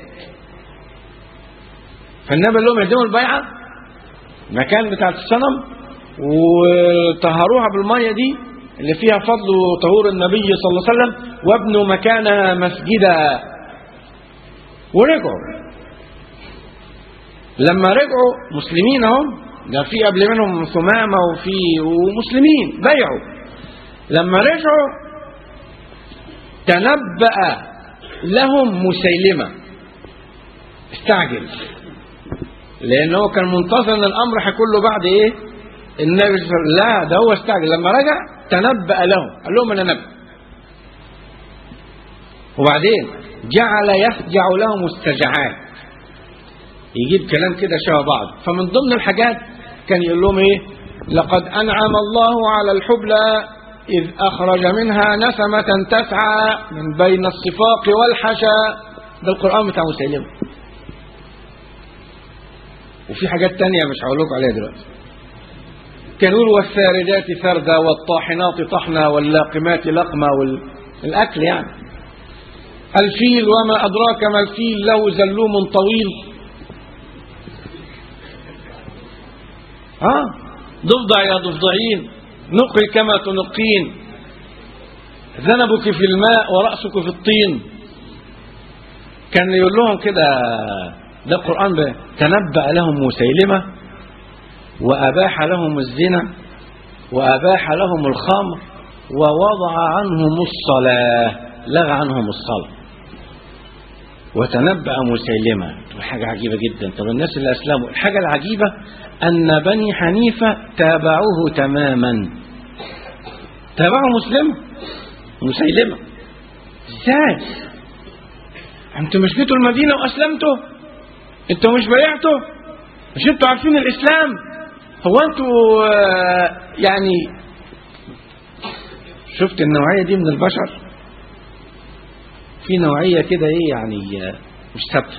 فالنبي قال لهم يهدموا البيعة مكان بتاع الصنم وطهروها بالمية دي اللي فيها فضل طهور النبي صلى الله عليه وسلم وابنوا مكانها مسجدا ورجعوا لما رجعوا مسلمين اهم ده في قبل منهم ثمامة وفي ومسلمين بيعوا لما رجعوا تنبأ لهم مسيلمة استعجل لأنه كان منتظر ان الأمر هيكون له بعد إيه النبي صلى الله عليه وسلم لا ده هو استعجل لما رجع تنبأ لهم قال لهم أنا نبأ وبعدين جعل يفجع لهم السجعات يجيب كلام كده شبه بعض فمن ضمن الحاجات كان يقول لهم ايه لقد انعم الله على الحبلى اذ اخرج منها نسمة تسعى من بين الصفاق والحشا ده القرآن بتاع مسيلمة وفي حاجات تانية مش هقول لكم عليها دلوقتي كان يقول والثاردات ثردا والطاحنات طحنا واللاقمات لقما والاكل يعني الفيل وما أدراك ما الفيل له زلوم طويل ها ضفدع يا ضفدعين نقي كما تنقين ذنبك في الماء ورأسك في الطين كان يقول لهم كده ده القرآن ده تنبأ لهم مسيلمة وأباح لهم الزنا وأباح لهم الخمر ووضع عنهم الصلاة لغى عنهم الصلاة وتنبأ مسيلمة حاجة عجيبة جدا طب الناس اللي أسلموا الحاجة العجيبة أن بني حنيفة تابعوه تماما تابعوا مسلم مسيلمة ازاي انتوا مش جيتوا المدينة وأسلمتوا انتوا مش بايعتوا مش انتوا عارفين الإسلام هو انتوا يعني شفت النوعية دي من البشر في نوعية كده ايه يعني مش ثابتة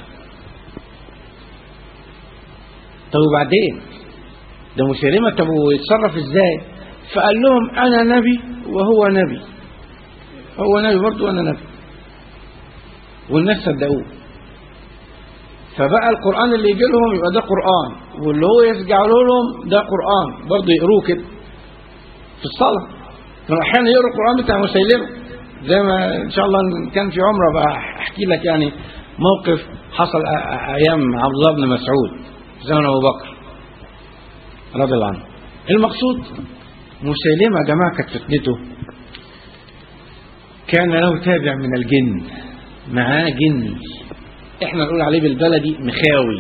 طب وبعدين ده مسيلمة طب ويتصرف ازاي فقال لهم انا نبي وهو نبي هو نبي برضه وانا نبي والناس صدقوه فبقى القرآن اللي يجي لهم يبقى ده قرآن واللي هو يرجعوا لهم ده قرآن برضه يقروه كده في الصلاة كانوا أحيانا يقروا القرآن بتاع مسيلمة زي ما إن شاء الله كان في عمرة بقى أحكي لك يعني موقف حصل أيام عبد الله بن مسعود في زمن أبو بكر رضي الله عنه المقصود مسيلمة يا جماعة كانت فتنته كان له تابع من الجن معاه جن احنا نقول عليه بالبلدي مخاوي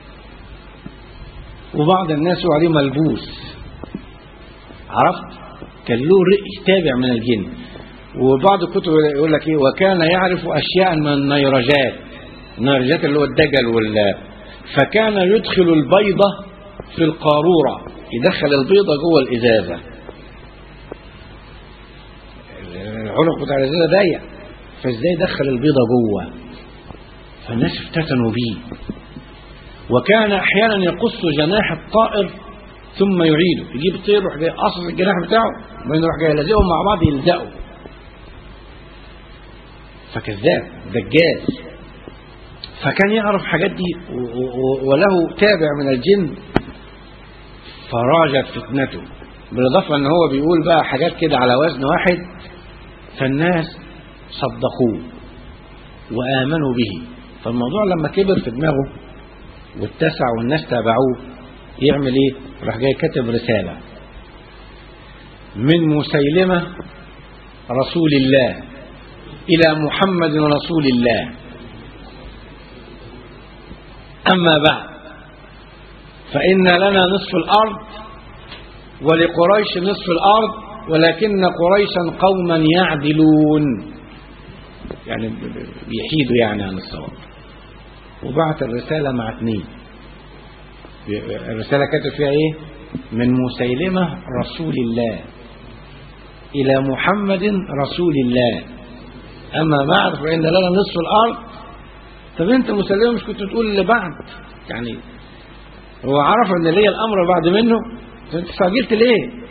وبعض الناس يقول عليه ملبوس عرفت كان له رئي تابع من الجن وبعض الكتب يقول لك ايه وكان يعرف اشياء من النيرجات النيرجات اللي هو الدجل وال فكان يدخل البيضة في القارورة يدخل البيضة جوه الإزازة العنق بتاع الإزازة ضيق فازاي دخل البيضة جوه فالناس افتتنوا بيه وكان احيانا يقص جناح الطائر ثم يعيده يجيب الطير يروح جاي قصص الجناح بتاعه وبعدين يروح جاي لازقهم مع بعض يلزقوا فكذاب دجال فكان يعرف حاجات دي وله تابع من الجن فراجت فتنته بالاضافه ان هو بيقول بقى حاجات كده على وزن واحد فالناس صدقوه وامنوا به فالموضوع لما كبر في دماغه واتسع والناس تابعوه يعمل ايه راح جاي كاتب رسالة من مسيلمة رسول الله إلى محمد رسول الله أما بعد فإن لنا نصف الأرض ولقريش نصف الأرض ولكن قريشا قوما يعدلون يعني بيحيدوا يعني عن الصواب وبعت الرسالة مع اثنين الرسالة كاتب فيها ايه من مسيلمة رسول الله إلى محمد رسول الله أما بعد فإن لنا نصف الأرض طب أنت مسيلمة مش كنت تقول اللي بعد يعني هو عرف أن ليا الأمر بعد منه أنت استعجلت ليه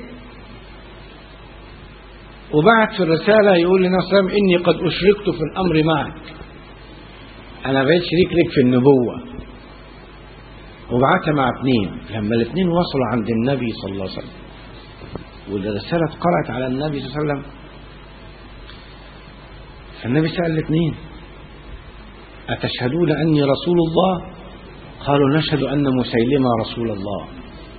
وبعت في الرسالة يقول لنا صلى إني قد أشركت في الأمر معك أنا بقيت شريك لك في النبوة وبعتها مع اثنين لما الاثنين وصلوا عند النبي صلى الله عليه وسلم والرسالة اتقرأت على النبي صلى الله عليه وسلم فالنبي سأل الاثنين أتشهدون أني رسول الله قالوا نشهد أن مسيلمة رسول الله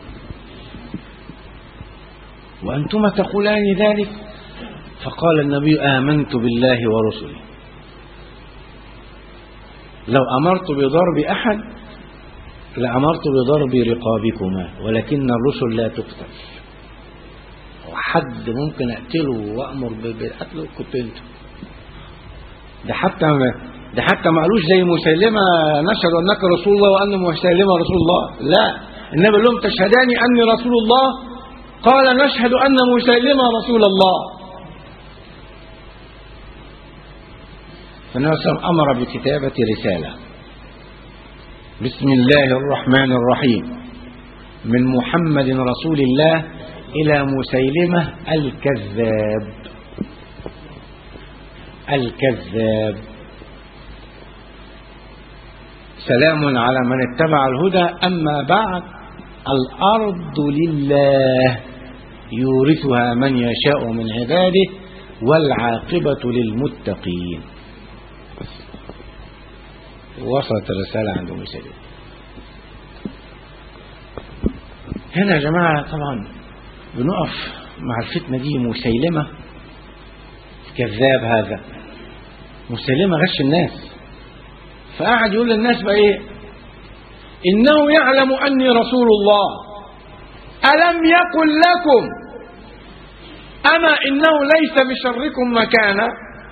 وأنتما تقولان ذلك فقال النبي آمنت بالله ورسله لو أمرت بضرب أحد لأمرت بضرب رقابكما ولكن الرسل لا تقتل وحد ممكن أقتله وأمر بقتله كنت أنت ده حتى ده حتى ما قالوش زي مسيلمة نشهد أنك رسول الله وأن مسيلمة رسول الله لا النبي لهم تشهداني أني رسول الله قال نشهد أن مسيلمة رسول الله فالنبي صلى الله عليه وسلم أمر بكتابة رسالة بسم الله الرحمن الرحيم من محمد رسول الله إلى مسيلمة الكذاب الكذاب سلام على من اتبع الهدى أما بعد الأرض لله يورثها من يشاء من عباده والعاقبة للمتقين وصلت الرسالة عند مسيلمة هنا يا جماعة طبعا بنقف مع الفتنة دي مسيلمة الكذاب هذا مسيلمة غش الناس فقعد يقول للناس بقى ايه انه يعلم اني رسول الله الم يقل لكم اما انه ليس بشركم مكانا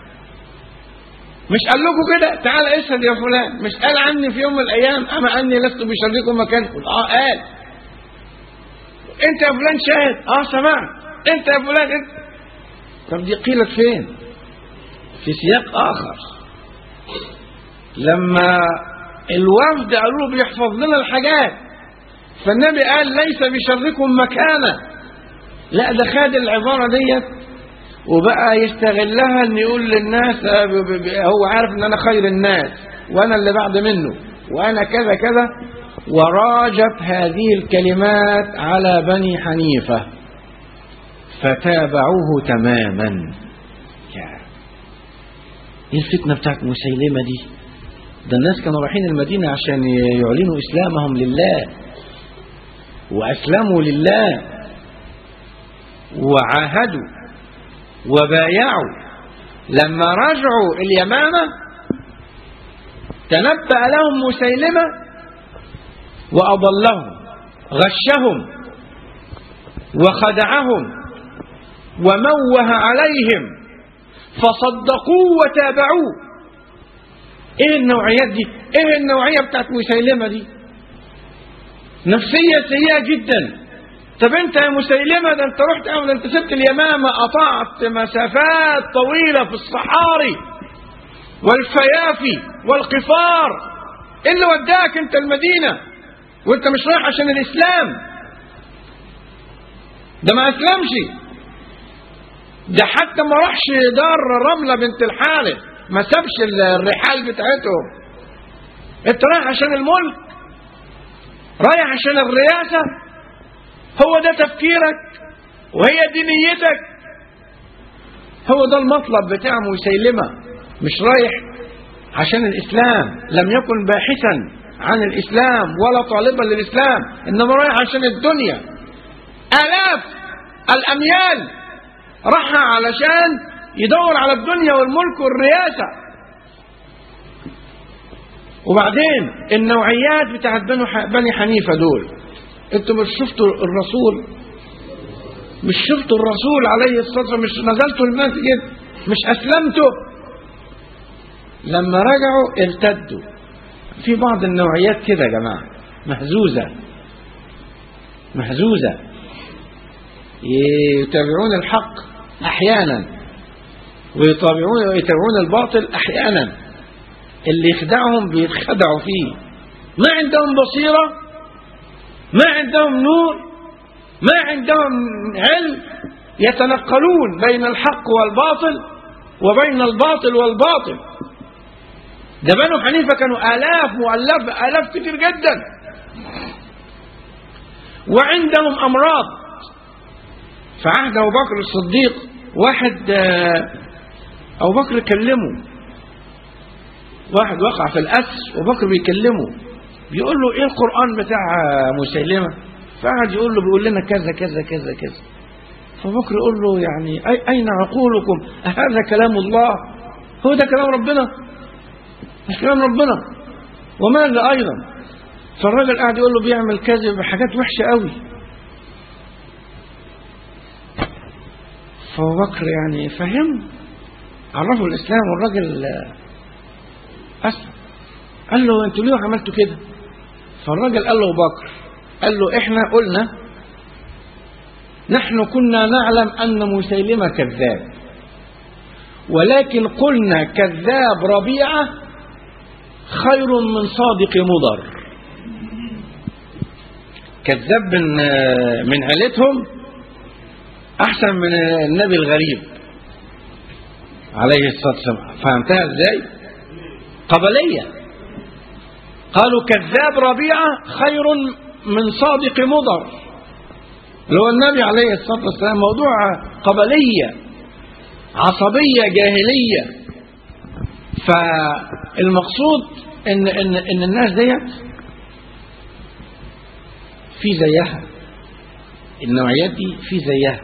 مش قال لكم كده تعال اشهد يا فلان مش قال عني في يوم من الايام اما اني لست بشركم مكان اه قال انت يا فلان شاهد اه سمعت انت يا فلان انت طب دي قيلت فين في سياق اخر لما الوفد قالوا له بيحفظ لنا الحاجات فالنبي قال ليس بشركم مكانا لا ده خد العبارة ديت وبقى يستغلها ان يقول للناس هو عارف ان انا خير الناس وانا اللي بعد منه وانا كذا كذا وراجت هذه الكلمات على بني حنيفة فتابعوه تماما ايه الفتنة بتاعت مسيلمة دي ده الناس كانوا رايحين المدينة عشان يعلنوا إسلامهم لله وأسلموا لله وعاهدوا وبايعوا لما رجعوا اليمامة تنبأ لهم مسيلمة وأضلهم غشهم وخدعهم وموه عليهم فصدقوه وتابعوه ايه النوعيات دي ايه النوعية بتاعت مسيلمة دي نفسية سيئة جدا طب انت يا مسيلمة ده انت رحت او ده انت سبت اليمامة قطعت مسافات طويلة في الصحاري والفيافي والقفار ايه اللي وداك انت المدينة وانت مش رايح عشان الاسلام ده ما اسلمش ده حتى ما راحش دار رملة بنت الحارث ما سابش الرحال بتاعتهم انت رايح عشان الملك رايح عشان الرئاسة هو ده تفكيرك وهي دي نيتك هو ده المطلب بتاع مسيلمة مش رايح عشان الإسلام لم يكن باحثا عن الإسلام ولا طالبا للإسلام إنما رايح عشان الدنيا آلاف الأميال راحها علشان يدور على الدنيا والملك والرياسة وبعدين النوعيات بتاعت بنو بني حنيفة دول انتوا مش شفتوا الرسول مش شفتوا الرسول عليه الصلاة والسلام مش نزلتوا المسجد مش أسلمتوا لما رجعوا ارتدوا في بعض النوعيات كده يا جماعة مهزوزة مهزوزة يتابعون الحق أحيانا ويتابعون ويتابعون الباطل أحيانا اللي يخدعهم بيتخدعوا فيه ما عندهم بصيرة ما عندهم نور ما عندهم علم يتنقلون بين الحق والباطل وبين الباطل والباطل ده بنو حنيفة كانوا آلاف مؤلف آلاف كتير جدا وعندهم أمراض في عهد أبو بكر الصديق واحد أبو بكر كلمه واحد وقع في الأسر وبكر بيكلمه بيقول له إيه القرآن بتاع مسيلمة فقعد يقول له بيقول لنا كذا كذا كذا كذا فبكر يقول له يعني أي أين عقولكم هذا كلام الله هو ده كلام ربنا مش كلام ربنا وماذا أيضا فالراجل قاعد يقول له بيعمل كذب بحاجات وحشة قوي فأبو بكر يعني فهم عرفه الإسلام والراجل أسلم قال له أنتوا ليه عملتوا كده فالراجل قال له أبو بكر قال له إحنا قلنا نحن كنا نعلم أن مسيلمة كذاب ولكن قلنا كذاب ربيعة خير من صادق مضر كذاب من من عيلتهم احسن من النبي الغريب عليه الصلاه والسلام فهمتها ازاي قبليه قالوا كذاب ربيعه خير من صادق مضر اللي هو النبي عليه الصلاه والسلام موضوع قبليه عصبيه جاهليه فالمقصود ان ان ان الناس ديت في زيها النوعيات دي في زيها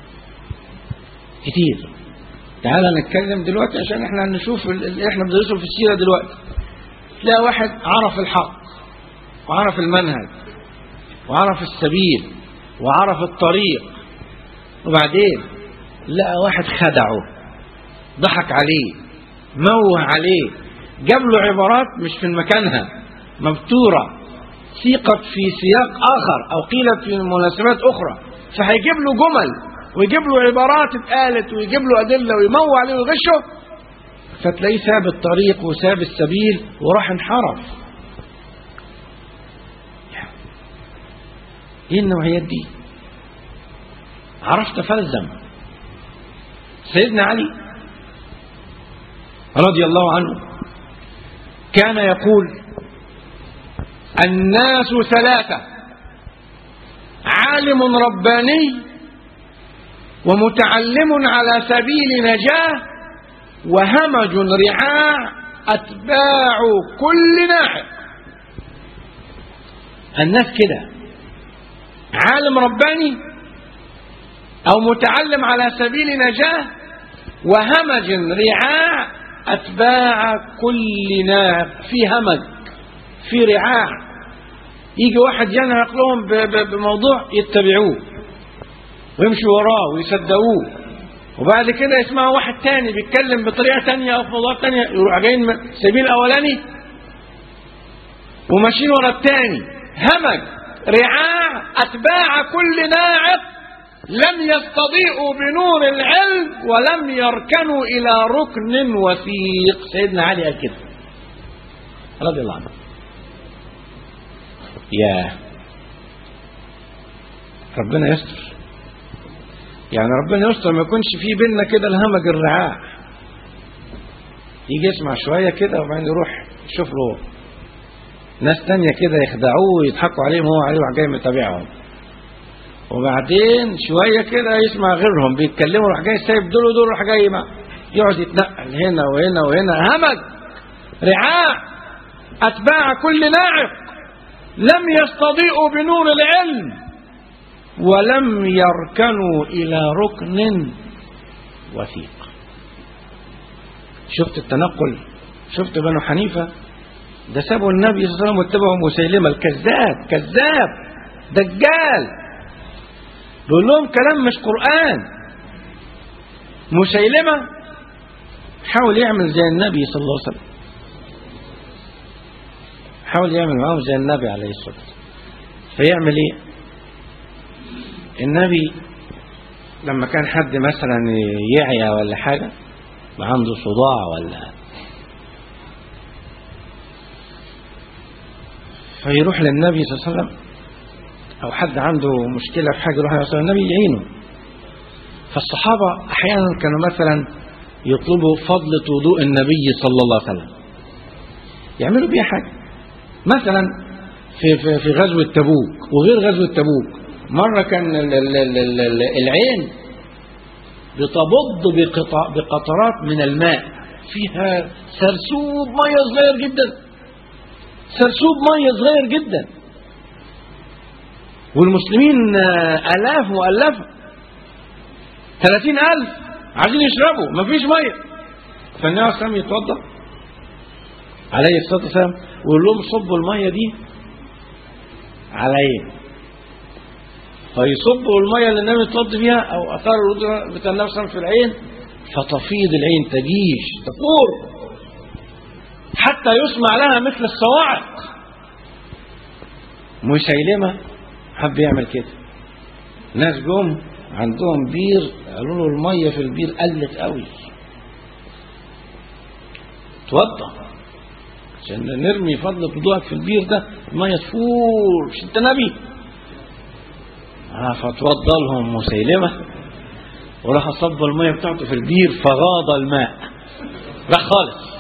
كتير تعال نتكلم دلوقتي عشان احنا نشوف اللي احنا بندرسه في السيره دلوقتي تلاقي واحد عرف الحق وعرف المنهج وعرف السبيل وعرف الطريق وبعدين لقى واحد خدعه ضحك عليه موه عليه جاب له عبارات مش في مكانها مبتورة سيقت في سياق آخر أو قيلت في مناسبات أخرى فهيجيب له جمل ويجيب له عبارات اتقالت ويجيب له أدلة ويموه عليه ويغشه فتلاقيه ساب الطريق وساب السبيل وراح انحرف ايه النوعيات دي عرفت فلزم سيدنا علي رضي الله عنه كان يقول الناس ثلاثة عالم رباني ومتعلم على سبيل نجاة وهمج رعاع أتباع كل ناعق الناس كده عالم رباني أو متعلم على سبيل نجاة وهمج رعاع أتباع كل ناعق في همج في رعاع يجي واحد ينهق لهم بموضوع يتبعوه ويمشوا وراه ويصدقوه وبعد كده يسمعوا واحد تاني بيتكلم بطريقة تانية أو في موضوع تانية يروح جايين سبيل الأولاني وماشيين ورا التاني همج رعاع أتباع كل ناعق لم يستضيئوا بنور العلم ولم يركنوا إلى ركن وثيق سيدنا علي قال كده رضي الله عنه يا ربنا يستر يعني ربنا يستر ما يكونش في بيننا كده الهمج الرعاع يجي يسمع شوية كده وبعدين يروح يشوف له ناس تانية كده يخدعوه ويضحكوا عليهم هو عليه جاي متابعهم وبعدين شوية كده يسمع غيرهم بيتكلموا راح جاي سايب دول ودول راح جاي ما يقعد يتنقل هنا وهنا وهنا همج رعاع أتباع كل ناعق لم يستضيئوا بنور العلم ولم يركنوا إلى ركن وثيق شفت التنقل شفت بنو حنيفة ده سابوا النبي صلى الله عليه وسلم واتبعوا مسيلمة الكذاب كذاب دجال بيقول لهم كلام مش قرآن مسيلمة حاول يعمل زي النبي صلى الله عليه وسلم حاول يعمل معاهم زي النبي عليه الصلاة والسلام فيعمل ايه النبي لما كان حد مثلا يعيا ولا حاجة عنده صداع ولا فيروح للنبي صلى الله عليه وسلم أو حد عنده مشكلة في حاجة يروح يوصل النبي يعينه فالصحابة أحيانا كانوا مثلا يطلبوا فضلة وضوء النبي صلى الله عليه وسلم يعملوا بيها حاجة مثلا في, في, في غزوة تبوك وغير غزوة تبوك مرة كان ال ال ال ال ال العين بتبض بقطع بقطرات من الماء فيها سرسوب مية صغير جدا سرسوب مية صغير جدا والمسلمين آلاف مؤلفة ثلاثين ألف عايزين يشربوا مفيش مية فالنبي عليه الصلاة يتوضأ عليه الصلاة والسلام ويقول لهم صبوا المية دي عليا فيصبوا المية اللي النبي يتوضى فيها أو أثار الوضوء بتاع النبي صلى الله عليه وسلم في العين فتفيض العين تجيش تفور حتى يسمع لها مثل الصواعق مسيلمة حب يعمل كده ناس جم عندهم بير قالوا له المية في البير قلت قوي توضى عشان نرمي فضل وضوءك في البير ده المية تفور مش انت نبي آه فتوضى لهم مسيلمة وراح صب المية بتاعته في البير فغاض الماء راح خالص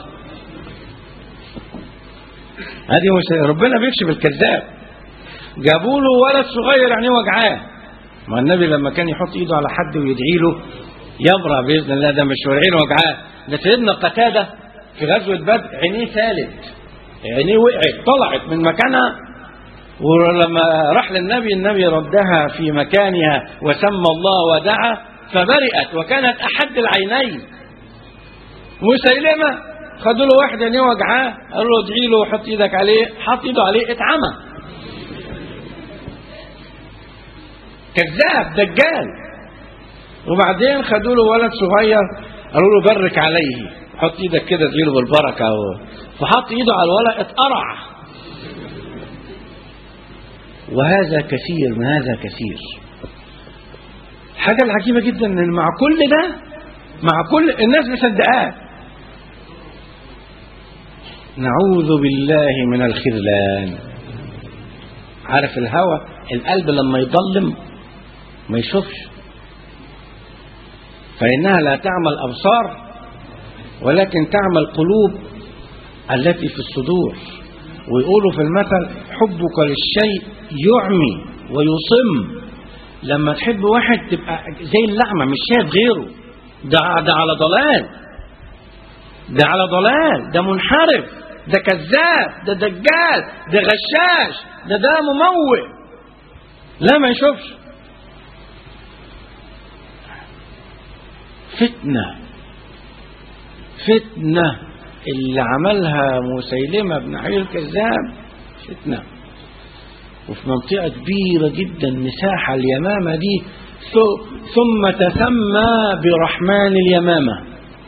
هذه مسيلمة ربنا بيكشف الكذاب جابوا له ولد صغير يعني وجعاه ما النبي لما كان يحط ايده على حد ويدعي له يبرأ باذن الله ده مش ورعين وجعاه ده سيدنا قتاده في غزوه بدر عينيه ثالث عينيه وقعت طلعت من مكانها ولما راح للنبي النبي ردها في مكانها وسمى الله ودعا فبرئت وكانت احد العينين مسيلمه خدوا له واحد عينيه وجعاه قالوا له ادعي له وحط ايدك عليه حط ايده عليه اتعمى كذاب دجال وبعدين خدوا له ولد صغير قالوا له برك عليه حط ايدك كده تجيله بالبركه و... فحط ايده على الولد اتقرع وهذا كثير من هذا كثير حاجه العجيبه جدا ان مع كل ده مع كل الناس مصدقاه نعوذ بالله من الخذلان عارف الهوى القلب لما يضلم ما يشوفش فإنها لا تعمى الأبصار ولكن تعمى القلوب التي في الصدور ويقولوا في المثل حبك للشيء يعمي ويصم لما تحب واحد تبقى زي اللعمة مش شايف غيره ده, ده على ضلال ده على ضلال ده منحرف ده كذاب ده دجال ده غشاش ده ده مموت لا ما يشوفش فتنة فتنة اللي عملها مسيلمة بن حبيب الكذاب فتنة وفي منطقة كبيرة جدا مساحة اليمامة دي ثم تسمى برحمن اليمامة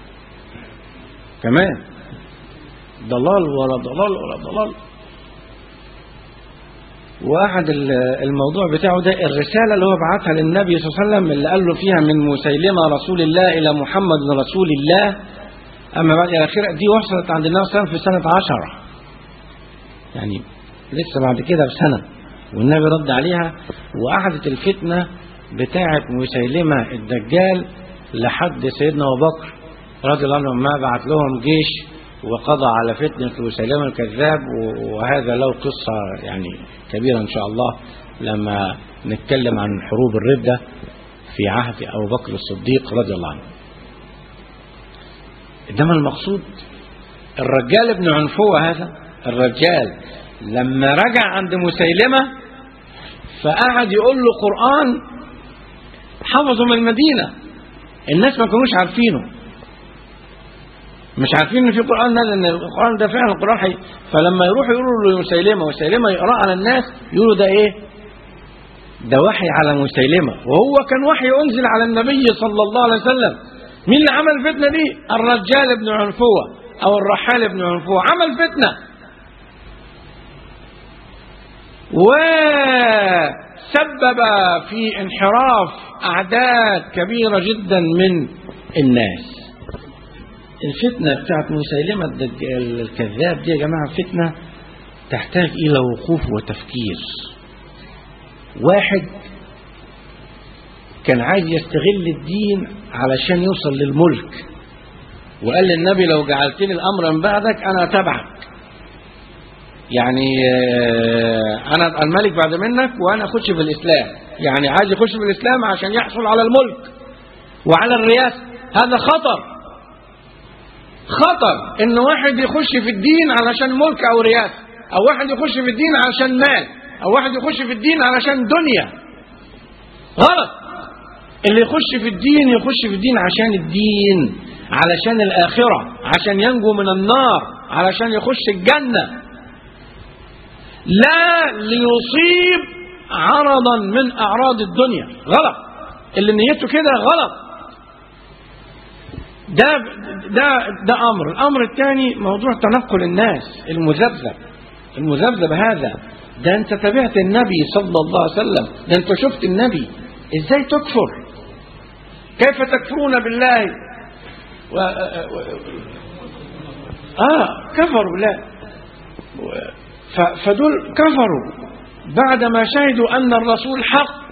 كمان ضلال ولا ضلال ولا ضلال واحد الموضوع بتاعه ده الرسالة اللي هو بعتها للنبي صلى الله عليه وسلم اللي قال له فيها من مسيلمة رسول الله إلى محمد رسول الله أما بعد إلى آخره دي وصلت عند النبي صلى الله عليه وسلم في سنة عشرة يعني لسه بعد كده بسنة والنبي رد عليها وقعدت الفتنة بتاعة مسيلمة الدجال لحد سيدنا أبو بكر رضي الله عنه ما بعت لهم جيش وقضى على فتنة مسيلمة الكذاب وهذا له قصة يعني كبيرة إن شاء الله لما نتكلم عن حروب الردة في عهد أبو بكر الصديق رضي الله عنه إنما المقصود الرجال ابن عنفوة هذا الرجال لما رجع عند مسيلمة فقعد يقول له قرآن حفظه من المدينة الناس ما كانوش عارفينه مش عارفين ان في قرآن نازل ان القرآن ده فعلا القرآن حي فلما يروحوا يقولوا له مسيلمة ومسيلمة يقرأ على الناس يقولوا ده ايه ده وحي على مسيلمة وهو كان وحي أنزل على النبي صلى الله عليه وسلم مين اللي عمل الفتنة دي الرجال بن عنفوة أو الرحال بن عنفوة عمل فتنة وسبب في انحراف أعداد كبيرة جدا من الناس الفتنة بتاعت مسيلمة الدجال الكذاب دي يا جماعة فتنة تحتاج إلى وقوف وتفكير واحد كان عايز يستغل الدين علشان يوصل للملك وقال للنبي لو جعلتني الأمر من بعدك أنا أتبعك يعني آه، أنا الملك بعد منك وأنا أخش في الإسلام يعني عايز يخش في الإسلام عشان يحصل على الملك وعلى الرئاسة هذا خطر خطر ان واحد يخش في الدين علشان ملك او رياسه او واحد يخش في الدين علشان مال او واحد يخش في الدين علشان دنيا غلط اللي يخش في الدين يخش في الدين عشان الدين علشان الاخره عشان ينجو من النار علشان يخش الجنه لا ليصيب عرضا من اعراض الدنيا غلط اللي نيته كده غلط ده ده ده امر الامر الثاني موضوع تنقل الناس المذبذب المذبذب هذا ده انت تبعت النبي صلى الله عليه وسلم ده انت شفت النبي ازاي تكفر كيف تكفرون بالله و... اه كفروا بالله و... ف... فدول كفروا بعدما شهدوا ان الرسول حق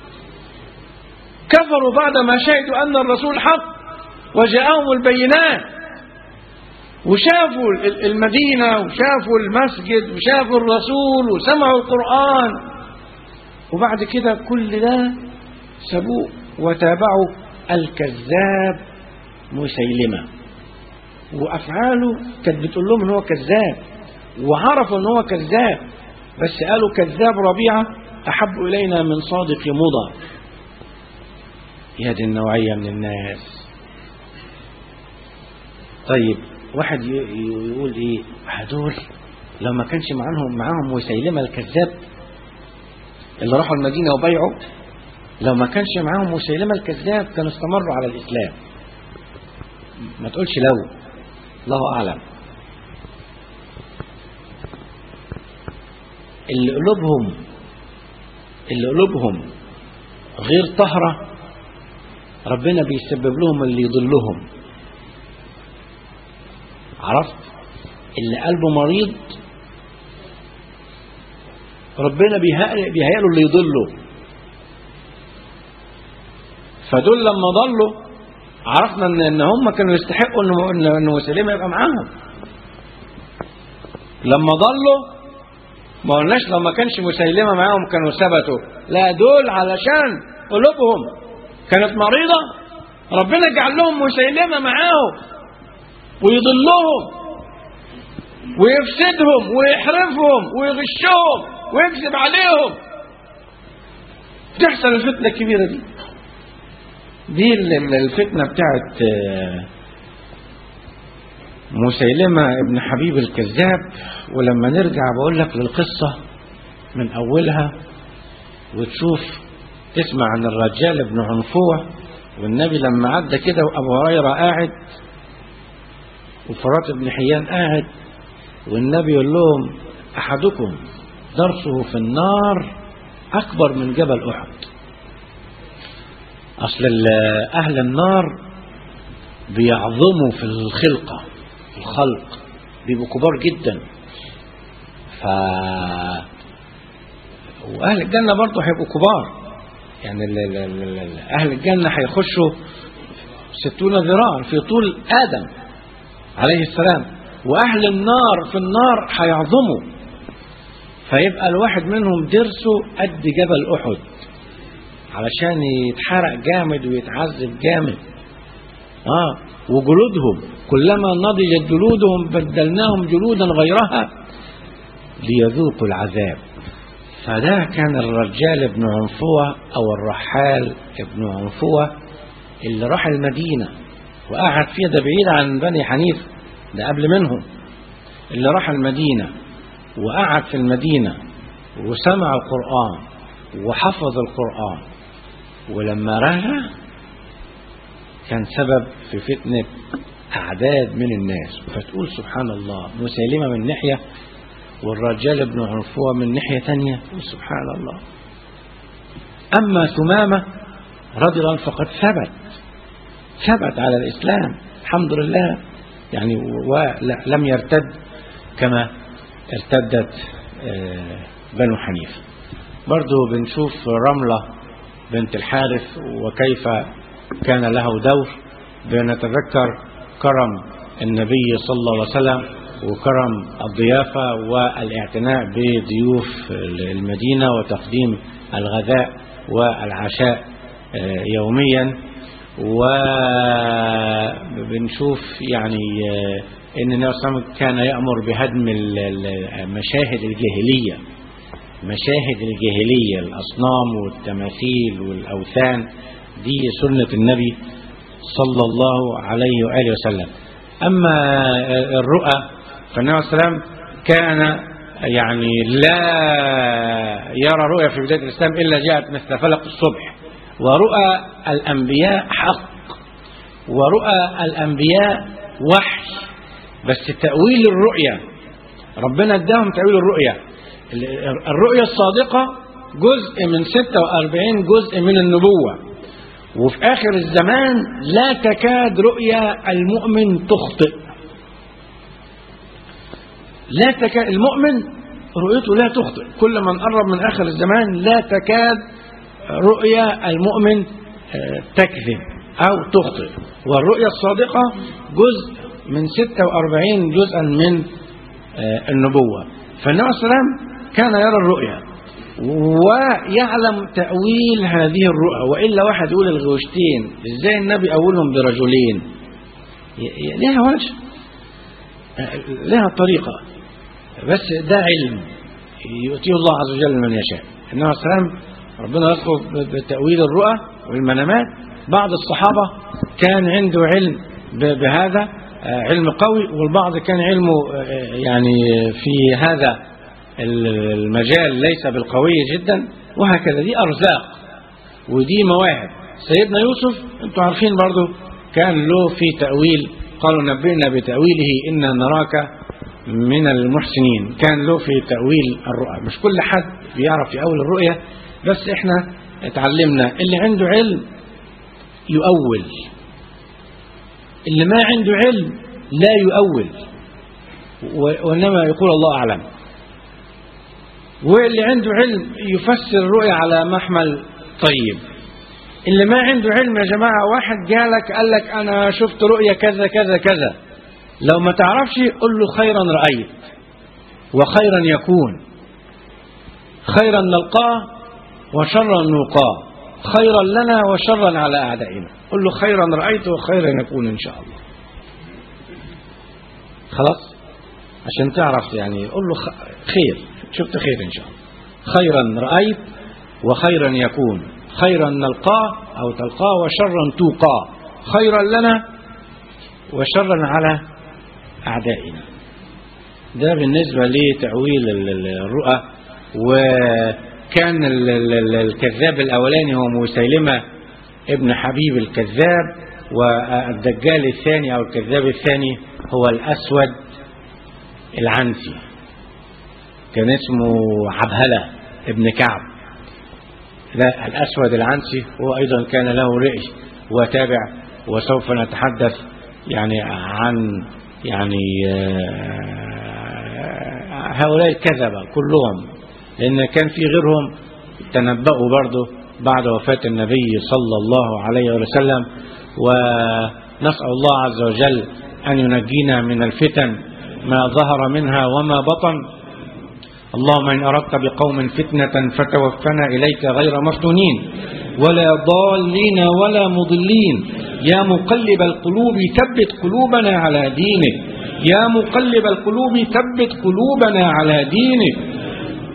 كفروا بعدما شهدوا ان الرسول حق وجاءهم البينات وشافوا المدينة وشافوا المسجد وشافوا الرسول وسمعوا القرآن وبعد كده كل ده سابوه وتابعوا الكذاب مسيلمة وأفعاله كانت بتقول لهم إن هو كذاب وعرفوا إن هو كذاب بس قالوا كذاب ربيعة أحب إلينا من صادق مضر يا دي النوعية من الناس طيب واحد يقول ايه هدول لو ما كانش معاهم معاهم مسيلمه الكذاب اللي راحوا المدينه وبيعوا لو ما كانش معاهم مسيلمه الكذاب كانوا استمروا على الاسلام ما تقولش لو الله اعلم اللي قلوبهم اللي قلوبهم غير طهره ربنا بيسبب لهم اللي يضلهم عرفت اللي قلبه مريض ربنا بيهيأ له اللي يضله فدول لما ضلوا عرفنا ان ان هم كانوا يستحقوا ان ان مسلمه يبقى معاهم لما ضلوا ما قلناش لو ما كانش مسيلمه معاهم كانوا ثبتوا لا دول علشان قلوبهم كانت مريضه ربنا جعل لهم مسيلمه معاهم ويضلهم ويفسدهم ويحرفهم ويغشهم ويكذب عليهم تحصل الفتنة الكبيرة دي دي الفتنة بتاعت مسيلمة ابن حبيب الكذاب ولما نرجع بقول لك للقصة من أولها وتشوف تسمع عن الرجال ابن عنفوة والنبي لما عدى كده وأبو هريرة قاعد وفرات بن حيان قاعد والنبي يقول لهم أحدكم درسه في النار أكبر من جبل أحد أصل أهل النار بيعظموا في الخلقة في الخلق بيبقوا كبار جدا ف وأهل الجنة برضه هيبقوا كبار يعني ال ال ال أهل الجنة هيخشوا ستون ذراع في طول آدم عليه السلام وأهل النار في النار هيعظموا فيبقى الواحد منهم درسه قد جبل أحد علشان يتحرق جامد ويتعذب جامد آه وجلودهم كلما نضجت جلودهم بدلناهم جلودا غيرها ليذوقوا العذاب فده كان الرجال ابن عنفوة أو الرحال ابن عنفوة اللي راح المدينة وقعد فيها ده بعيد عن بني حنيفة ده قبل منهم اللي راح المدينة وقعد في المدينة وسمع القرآن وحفظ القرآن ولما رجع كان سبب في فتنة أعداد من الناس فتقول سبحان الله مسيلمة من ناحية والرجال ابن عنفوة من ناحية تانية سبحان الله أما ثمامة رضي الله عنه فقد ثبت ثبت على الإسلام الحمد لله يعني ولم يرتد كما ارتدت بنو حنيفة برضو بنشوف رملة بنت الحارث وكيف كان له دور بنتذكر كرم النبي صلى الله عليه وسلم وكرم الضيافة والاعتناء بضيوف المدينة وتقديم الغذاء والعشاء يوميا وبنشوف يعني ان النبي صلى الله عليه وسلم كان يأمر بهدم مشاهد الجاهلية مشاهد الجاهلية الأصنام والتماثيل والأوثان دي سنة النبي صلى الله عليه وآله وسلم أما الرؤى فالنبي صلى الله عليه وسلم كان يعني لا يرى رؤيا في بداية الإسلام إلا جاءت مثل فلق الصبح ورؤى الأنبياء حق ورؤى الأنبياء وحي بس تأويل الرؤيا ربنا اداهم تأويل الرؤيا الرؤيا الصادقة جزء من 46 جزء من النبوة وفي آخر الزمان لا تكاد رؤيا المؤمن تخطئ لا تكاد المؤمن رؤيته لا تخطئ كل من قرب من آخر الزمان لا تكاد رؤيا المؤمن تكذب أو تخطئ والرؤيا الصادقة جزء من 46 جزءا من النبوة فالنبي صلى الله عليه وسلم كان يرى الرؤيا ويعلم تأويل هذه الرؤى وإلا واحد يقول الغوشتين إزاي النبي أولهم برجلين لها وجه لها طريقة بس ده علم يؤتيه الله عز وجل من يشاء النبي صلى الله عليه وسلم ربنا يذكر بتأويل الرؤى والمنامات بعض الصحابة كان عنده علم بهذا علم قوي والبعض كان علمه يعني في هذا المجال ليس بالقوي جدا وهكذا دي أرزاق ودي مواهب سيدنا يوسف انتم عارفين برضو كان له في تأويل قالوا نبئنا بتأويله إنا نراك من المحسنين كان له في تأويل الرؤى مش كل حد بيعرف يأول الرؤية بس احنا اتعلمنا اللي عنده علم يؤول اللي ما عنده علم لا يؤول وإنما يقول الله أعلم واللي عنده علم يفسر الرؤيا على محمل طيب اللي ما عنده علم يا جماعة واحد جالك قال لك أنا شفت رؤيا كذا كذا كذا لو ما تعرفش قل له خيرا رأيت وخيرا يكون خيرا نلقاه وشرا نلقاه خيرا لنا وشرا على أعدائنا قل له خيرا رأيت وخيرا يكون إن شاء الله خلاص عشان تعرف يعني قل له خير شفت خير إن شاء الله خيرا رأيت وخيرا يكون خيرا نلقاه أو تلقاه وشرا توقاه خيرا لنا وشرا على أعدائنا ده بالنسبة لتأويل الرؤى وكان الكذاب الأولاني هو مسيلمة ابن حبيب الكذاب والدجال الثاني أو الكذاب الثاني هو الأسود العنسي كان اسمه عبهلة ابن كعب لا الأسود العنسي هو أيضا كان له رئي وتابع وسوف نتحدث يعني عن يعني هؤلاء الكذبة كلهم لأن كان في غيرهم تنبأوا برضه بعد وفاة النبي صلى الله عليه وسلم ونسأل الله عز وجل أن ينجينا من الفتن ما ظهر منها وما بطن اللهم إن أردت بقوم فتنة فتوفنا إليك غير مفتونين ولا ضالين ولا مضلين يا مقلب القلوب ثبت قلوبنا على دينك يا مقلب القلوب ثبت قلوبنا على دينك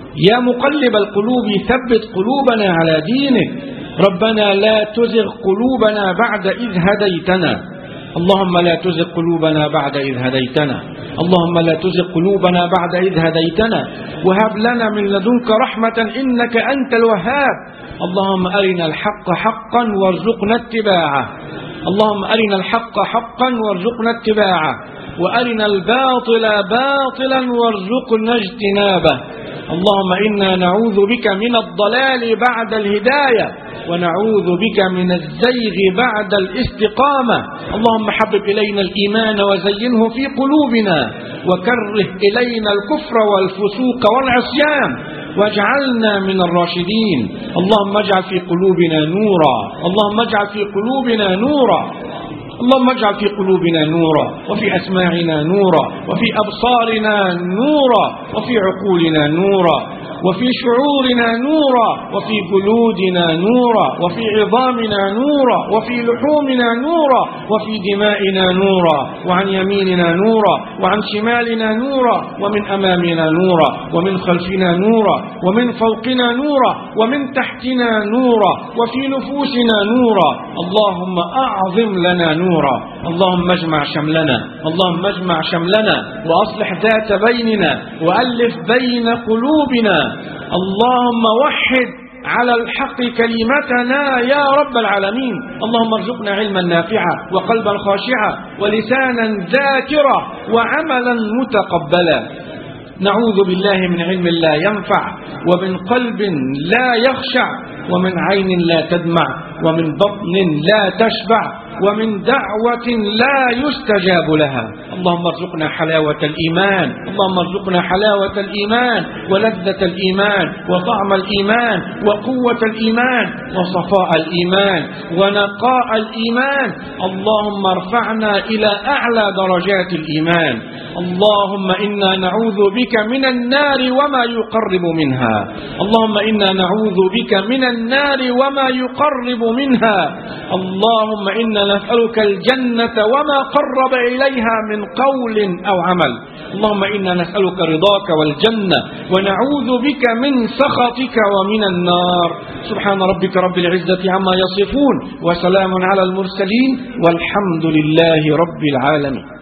يا مقلب القلوب ثبت قلوبنا على دينك ربنا لا تزغ قلوبنا بعد إذ هديتنا اللهم لا تزغ قلوبنا بعد إذ هديتنا اللهم لا تزغ قلوبنا بعد إذ هديتنا وهب لنا من لدنك رحمة إنك أنت الوهاب اللهم أرنا الحق حقا وارزقنا اتباعه اللهم أرنا الحق حقا وارزقنا اتباعه وأرنا الباطل باطلا وارزقنا اجتنابه اللهم إنا نعوذ بك من الضلال بعد الهداية ونعوذ بك من الزيغ بعد الاستقامة اللهم حبب إلينا الإيمان وزينه في قلوبنا وكره إلينا الكفر والفسوق والعصيان واجعلنا من الراشدين اللهم اجعل في قلوبنا نورا اللهم اجعل في قلوبنا نورا اللهم اجعل في قلوبنا نورا وفي أسماعنا نورا وفي أبصارنا نورا وفي عقولنا نورا وفي شعورنا نورا وفي جلودنا نورا وفي عظامنا نورا وفي لحومنا نورا وفي دمائنا نورا وعن يميننا نورا وعن شمالنا نورا ومن أمامنا نورا ومن خلفنا نورا ومن فوقنا نورا ومن تحتنا نورا وفي نفوسنا نورا اللهم أعظم لنا نورا اللهم اجمع شملنا اللهم اجمع شملنا وأصلح ذات بيننا وألف بين قلوبنا اللهم وحد على الحق كلمتنا يا رب العالمين اللهم ارزقنا علما نافعا وقلبا خاشعا ولسانا ذاكرا وعملا متقبلا نعوذ بالله من علم لا ينفع ومن قلب لا يخشع ومن عين لا تدمع ومن بطن لا تشبع ومن دعوة لا يستجاب لها اللهم ارزقنا حلاوة الإيمان اللهم ارزقنا حلاوة الإيمان ولذة الإيمان وطعم الإيمان وقوة الإيمان وصفاء الإيمان ونقاء الإيمان اللهم ارفعنا إلى أعلى درجات الإيمان اللهم إنا نعوذ بك من النار وما يقرب منها اللهم إنا نعوذ بك من النار وما يقرب منها اللهم إنا نسألك الجنة وما قرب إليها من قول أو عمل اللهم إنا نسألك رضاك والجنة ونعوذ بك من سخطك ومن النار سبحان ربك رب العزة عما يصفون وسلام على المرسلين والحمد لله رب العالمين